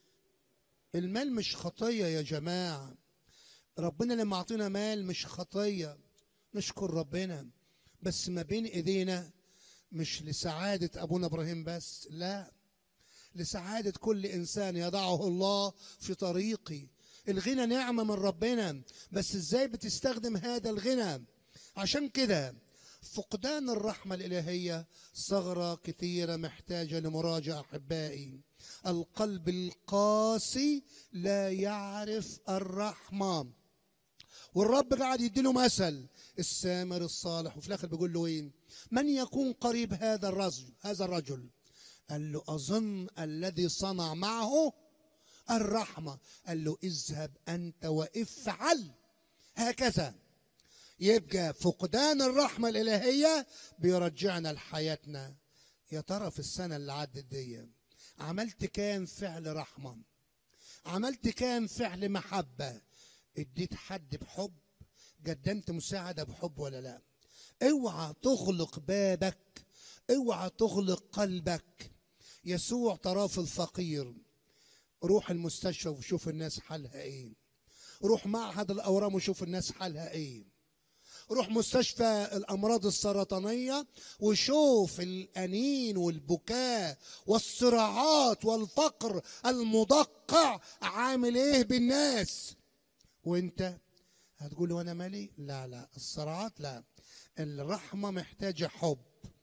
المال مش خطية يا جماعة ربنا لما اعطينا مال مش خطية نشكر ربنا بس ما بين ايدينا مش لسعادة ابونا ابراهيم بس لا لسعادة كل انسان يضعه الله في طريقي الغنى نعمة من ربنا بس ازاي بتستخدم هذا الغنى عشان كده فقدان الرحمة الإلهية ثغرة كثيرة محتاجة لمراجعة أحبائي القلب القاسي لا يعرف الرحمة والرب قاعد يديله مثل السامر الصالح وفي الاخر بيقول له ايه من يكون قريب هذا الرجل هذا الرجل قال له اظن الذي صنع معه الرحمه قال له اذهب انت وافعل هكذا يبقى فقدان الرحمه الالهيه بيرجعنا لحياتنا يا ترى في السنه اللي عدت دي عملت كام فعل رحمه عملت كام فعل محبه اديت حد بحب قدمت مساعدة بحب ولا لا اوعى تغلق بابك اوعى تغلق قلبك يسوع طراف الفقير روح المستشفى وشوف الناس حالها ايه روح معهد الاورام وشوف الناس حالها ايه روح مستشفى الامراض السرطانيه وشوف الانين والبكاء والصراعات والفقر المدقع عامل ايه بالناس وانت هتقول له انا مالي لا لا الصراعات لا الرحمه محتاجه حب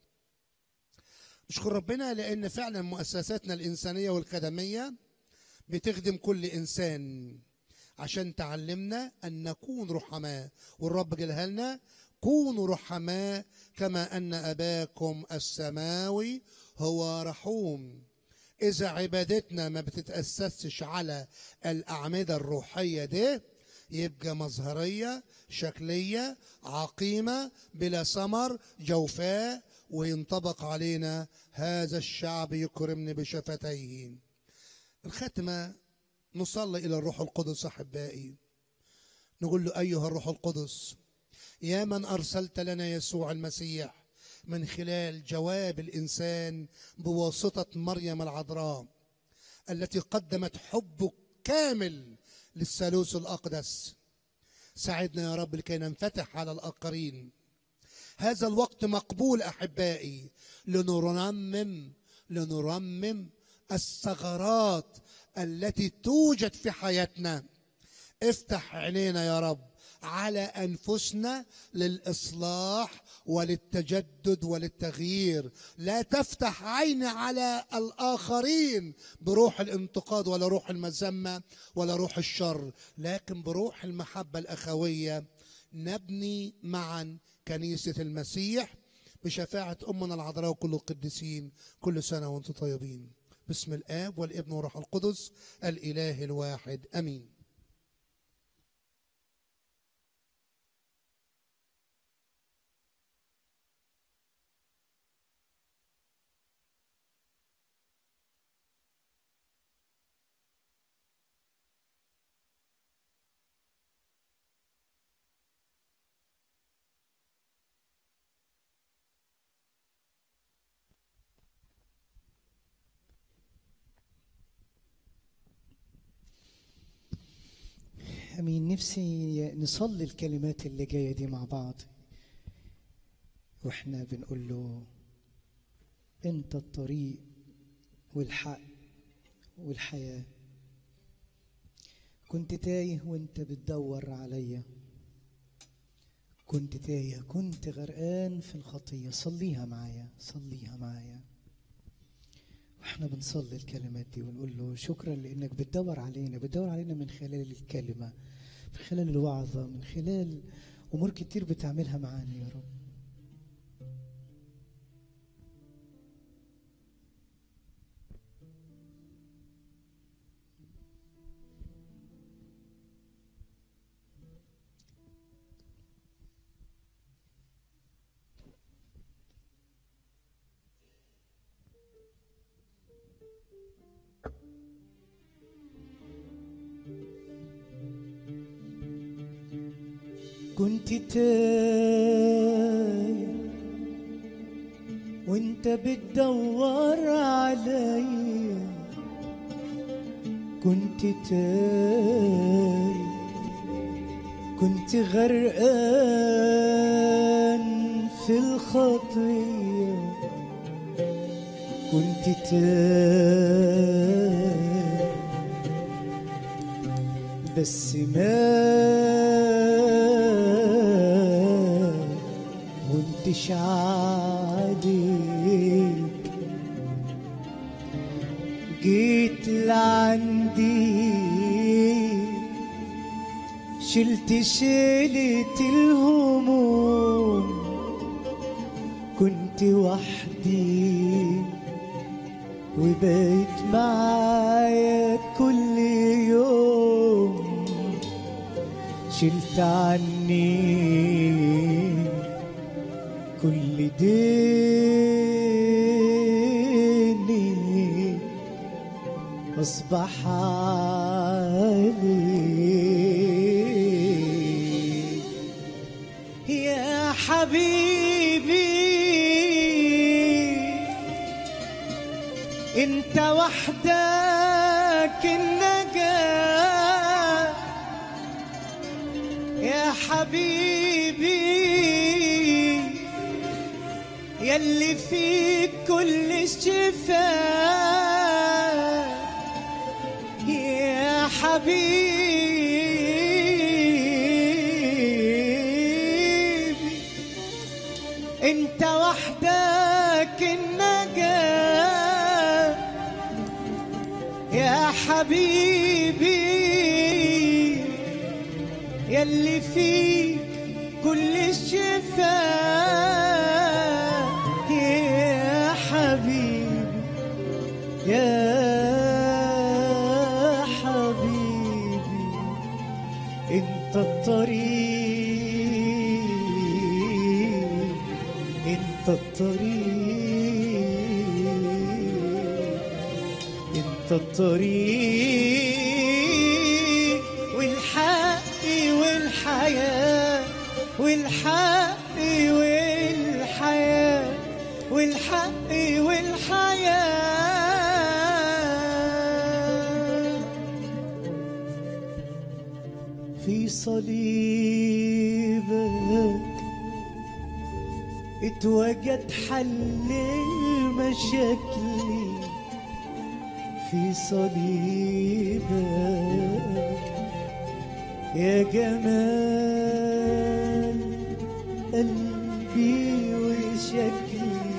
نشكر ربنا لان فعلا مؤسساتنا الانسانيه والخدميه بتخدم كل انسان عشان تعلمنا ان نكون رحماء والرب قالها لنا كونوا رحماء كما ان اباكم السماوي هو رحوم اذا عبادتنا ما بتتاسسش على الاعمده الروحيه دي يبقى مظهريه شكليه عقيمه بلا ثمر جوفاء وينطبق علينا هذا الشعب يكرمني بشفتيه الختمه نصلي الى الروح القدس احبائي نقول له ايها الروح القدس يا من ارسلت لنا يسوع المسيح من خلال جواب الانسان بواسطه مريم العذراء التي قدمت حبك كامل للثالوث الاقدس ساعدنا يا رب لكي ننفتح على الاخرين هذا الوقت مقبول احبائي لنرمم لنرمم الثغرات التي توجد في حياتنا افتح عينينا يا رب على انفسنا للاصلاح وللتجدد وللتغيير لا تفتح عيني على الاخرين بروح الانتقاد ولا روح المذمه ولا روح الشر لكن بروح المحبه الاخويه نبني معا كنيسه المسيح بشفاعه امنا العذراء وكل القديسين كل سنه وانتم طيبين باسم الاب والابن والروح القدس الاله الواحد امين امين نفسي نصلي الكلمات اللي جايه دي مع بعض واحنا بنقول له انت الطريق والحق والحياه كنت تايه وانت بتدور عليا كنت تايه كنت غرقان في الخطيه صليها معايا صليها معايا واحنا بنصلي الكلمات دي ونقول له شكرا لانك بتدور علينا بتدور علينا من خلال الكلمه من خلال الوعظه من خلال امور كتير بتعملها معانا يا رب كنت تايه وانت بتدور عليا كنت تايه كنت غرقان في الخطيه كنت تايه بس ما كنتش عاديك جيت لعندي شلت شيلة الهموم كنت وحدي وبقيت معايا كل يوم شلت عني كل ديني أصبح عليك يا حبيبي انت وحدك النجاة يا حبيبي يلي فيك كل الشفاء يا حبيبي انت وحدك النجاة يا حبيبي يلي فيك كل الشفاء يا حبيبي يا حبيبي انت الطريق انت الطريق انت الطريق والحق والحياة والحق والحياة والحق والحياة في صليبك اتوجد حل المشاكل في صليبك يا جمال قلبي وشكلي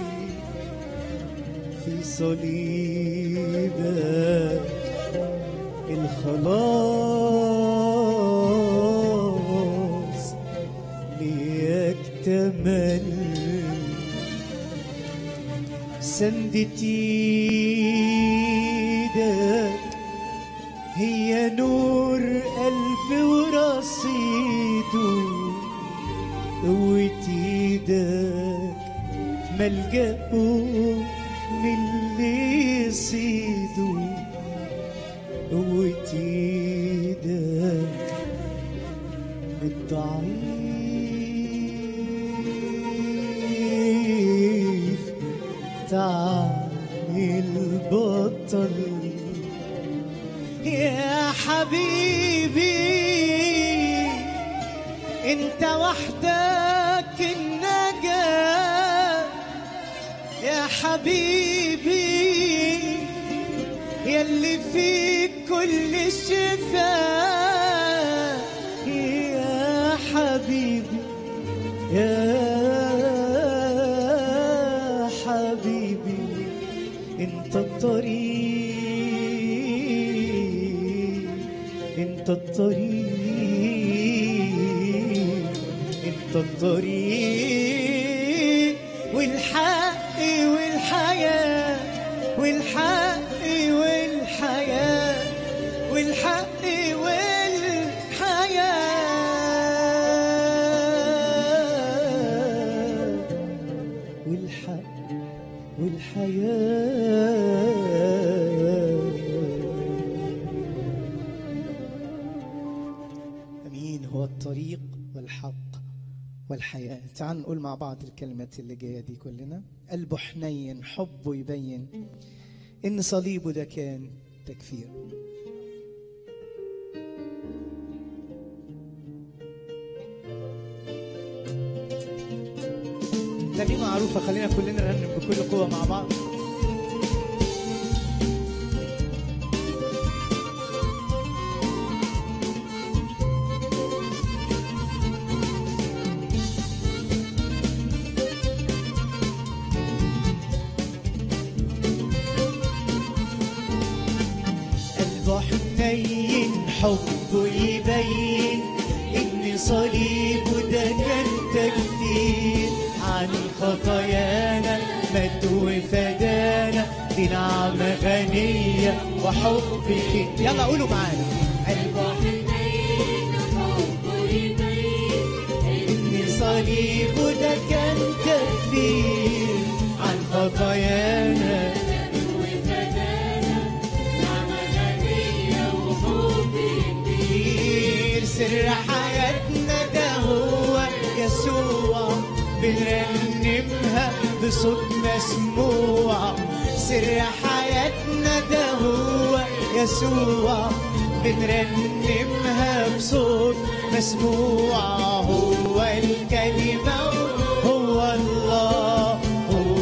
في صليبك الخلاص ليكتمل سندتي ايدك هي نور قلبي ورصيده قوة ايدك ملجأه من اللي يصيده قوة ايدك بالضعيف تعمل بطل يا حبيبي انت وحدك النجاة يا حبيبي يلي فيك كل الشفاء يا حبيبي يا حبيبي انت الطريق انت الطريق انت الطريق والحق والحياة والحق والحياة والحق والحياة والحق والحياة أمين هو الطريق والحق والحياة تعال نقول مع بعض الكلمات اللي جاية دي كلنا قلبه حنين حبه يبين إن صليبه ده كان تكفير ترنيمة معروفة خلينا كلنا نرنم بكل قوة مع بعض قلبه حنين حبه يبين ان صليبه ده كان تكفير عن خطايانا مات وفدانا دي نعمة غنية وحب كتير يلا قولوا معانا قلبه حنين حبه يبين ان صليبه ده كان تكفير عن خطايانا وفدانا نعمة غنية وحب كتير سر حياتنا ده هو يسوع بنرنمها بصوت مسموع سر حياتنا ده هو يسوع بنرنمها بصوت مسموع هو الكلمة هو الله هو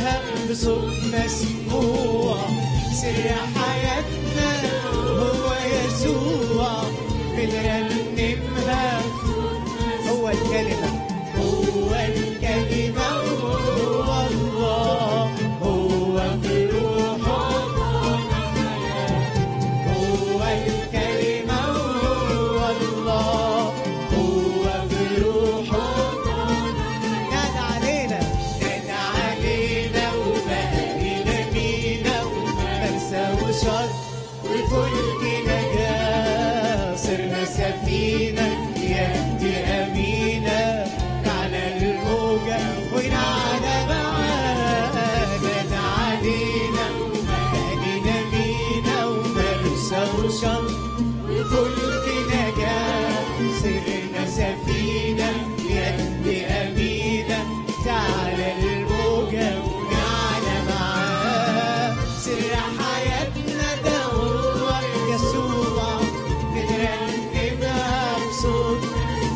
بنرنمها بصوت مسموع سر حياتنا هو يسوع بنرنمها هو الكلمة هو الكلمة هو الله هو بروحه هو الكلمة هو الله هو بروحه نادى علينا نادى علينا وبهدينا بينا ومرسى وشر وفلك نجاة صرنا سفينة يهدي أمينة على الموجة ونعلى معاه نادى علينا وبهدينا بينا ومرسى وشر وفلك نجاة صرنا سفينة يهدي أمينة تعالى الموجة ونعلى معاه سر حياتنا ده هو يسوع بنرنمها بصوت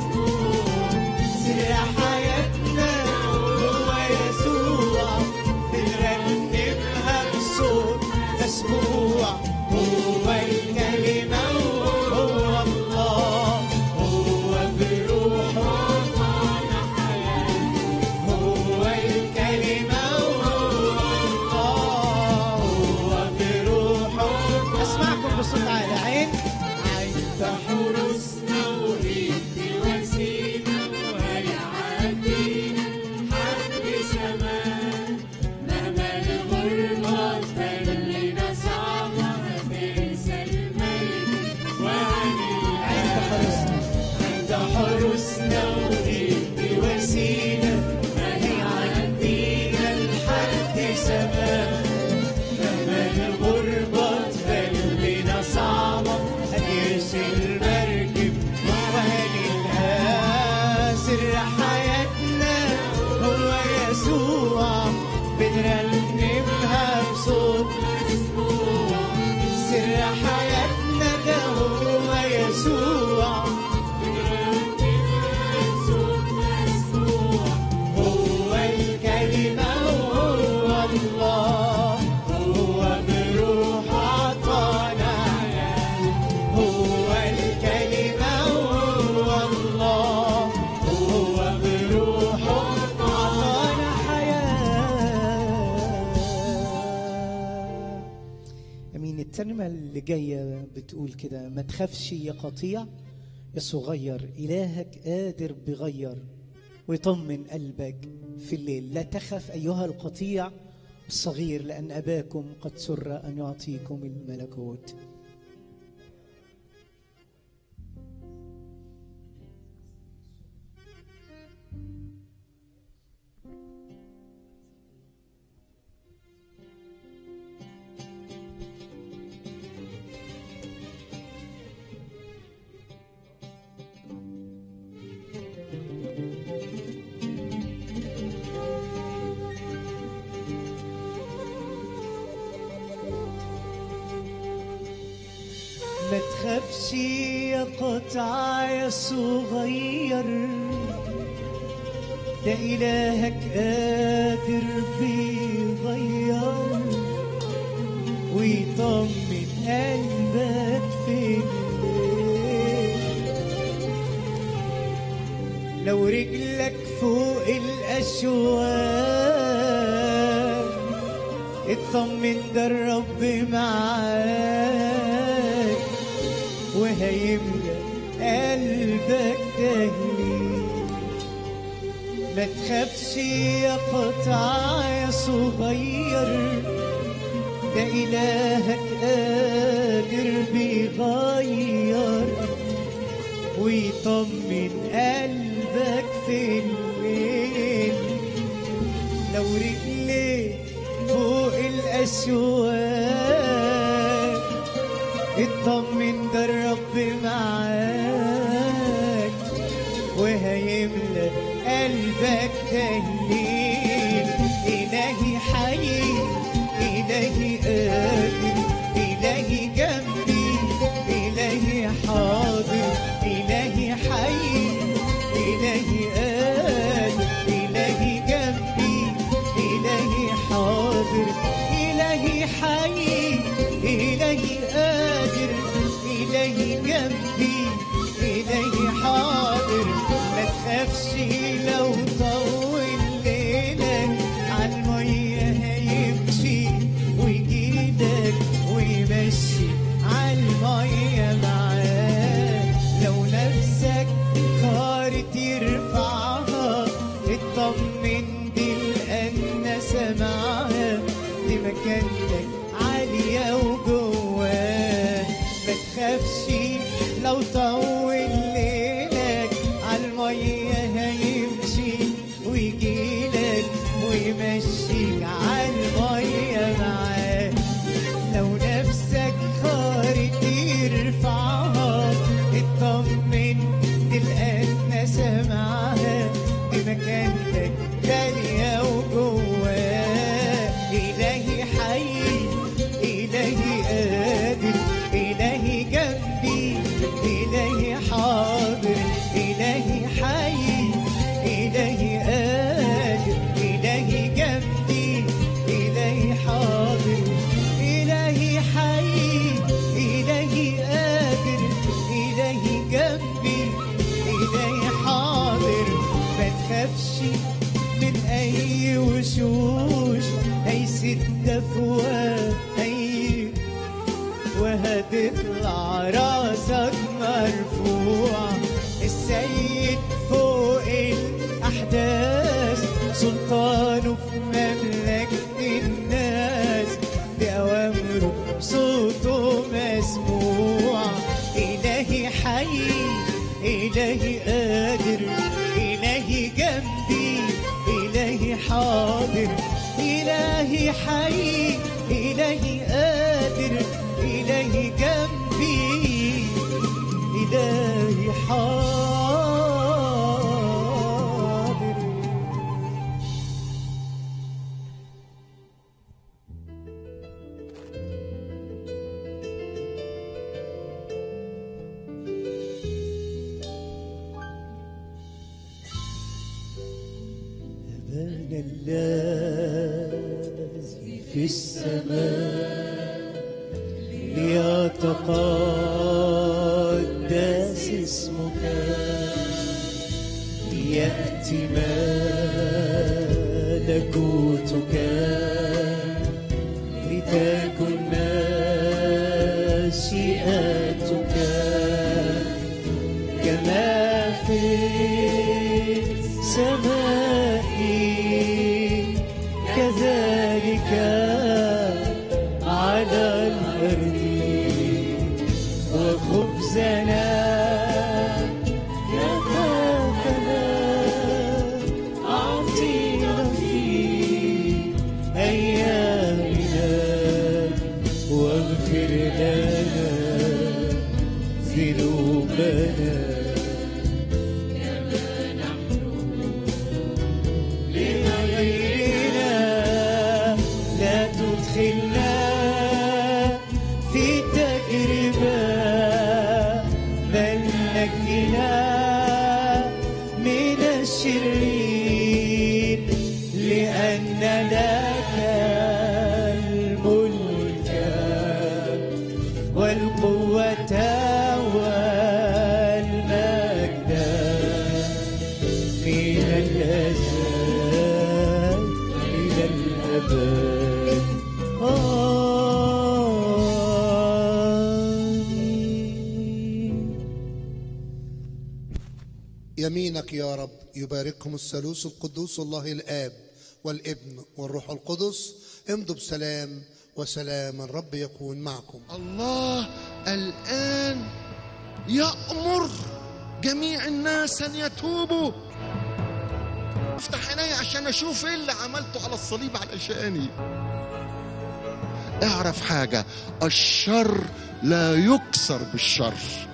سر حياتنا هو يسوع بنرنمها بصوت مسموع هو الكلمة هو الله هو بروحه هو الكلمة هو الله هو بروحه أسمعكم بصوت عالي عين عين حرسنا وريد وسينا ويعدينا حد زمان مهما الغربة تبلنا صعبة هتنسى الميت وعن عند حرسنا عند حرسنا وريد وسيلة ما هي عندنا لحد زمان مهما الغربة تبلنا صعبة هنرسل المركب وهنلها سر حياتنا هو يسوع بنرنمها بصوت سر حياتنا ده هو يسوع هو الكلمة هو الله هو بروح عطانا هو الكلمة هو الله هو بروحه عطانا حياة أمين الترنيمة اللي جاية بتقول كده ما تخافش يا قطيع يا صغير إلهك قادر بغير ويطمن قلبك في الليل لا تخف أيها القطيع الصغير لأن أباكم قد سر أن يعطيكم الملكوت ما تخافش يا قطع يا صغير ده إلهك قادر بيغير ويطمن قلبك في الليل لو رجلك فوق الأشواق اطمن ده الرب معاك وهيملى قلبك تهليل ما تخافش يا قطع يا صغير ده إلهك قادر بيغير ويطمن قلبك في الليل لو رجليك فوق الأسواق اطمن ده الرب معاك وهيملى قلبك تهليل إلهي حي إلهي قادر إلهي جنبي إلهي حاضر إلهي حي إلهي قادر إلهي جنبي إلهي حاضر حاضر إلهي حي إلهي قادر إلهي جنبي إلهي حاضر ما تخافش لو طول ليلك عالمية هيمشي ويجيلك ويمشي عالمية معاك لو نفسك خارت يرفعها اطمن دي الأنسة معاها دي مكانتك عالية وجواك ما تخافش لو طول ليلك عالمية هيمشي ويجيلك ويمشيك عالمية معاك لو نفسك خارج يرفعها اطمن تلقى الناس معاها بمكانتك غالية وجواك إلهي حي إلهي قادر إلهي جنبي إلهي حاضر إلهي حي إلهي قادر إلهي جنبي إلهي حاضر إلهي حي إلهي قادر إلهي جنبي إلهي حاضر ما تخافش من أي وشوش أي ست أفواه أي وهتطلع راسك مرفوع السيد فوق الأحداث سلطانه في مملكة الناس بأوامره صوته مسموع إلهي حي إلهي قادر إلهي جنبي إلهي حاضر إلهي حي إلهي قادر إلهي جنبي إلهي حاضر أبانا الذي في السماء ليتقدس اسمك ليأتي ملكوتك لتكن مشيئتك كما في السماء كذلك على الأرض وخبزنا كفافنا أعطينا في أيامنا واغفر لنا ذنوبنا لغيرنا لا تدخلنا في تجربة بل نجنا من الشرير لأن لك الملك والقوة والمجد من الأزل إلى الأبد آمين يمينك يا رب يباركهم الثالوث القدوس الله الآب والابن والروح القدس امضوا بسلام وسلام الرب يكون معكم الله الآن يأمر جميع الناس أن يتوبوا افتح عيني عشان أشوف إيه اللي عملته على الصليب علشاني اعرف حاجة الشر لا يكسر بالشر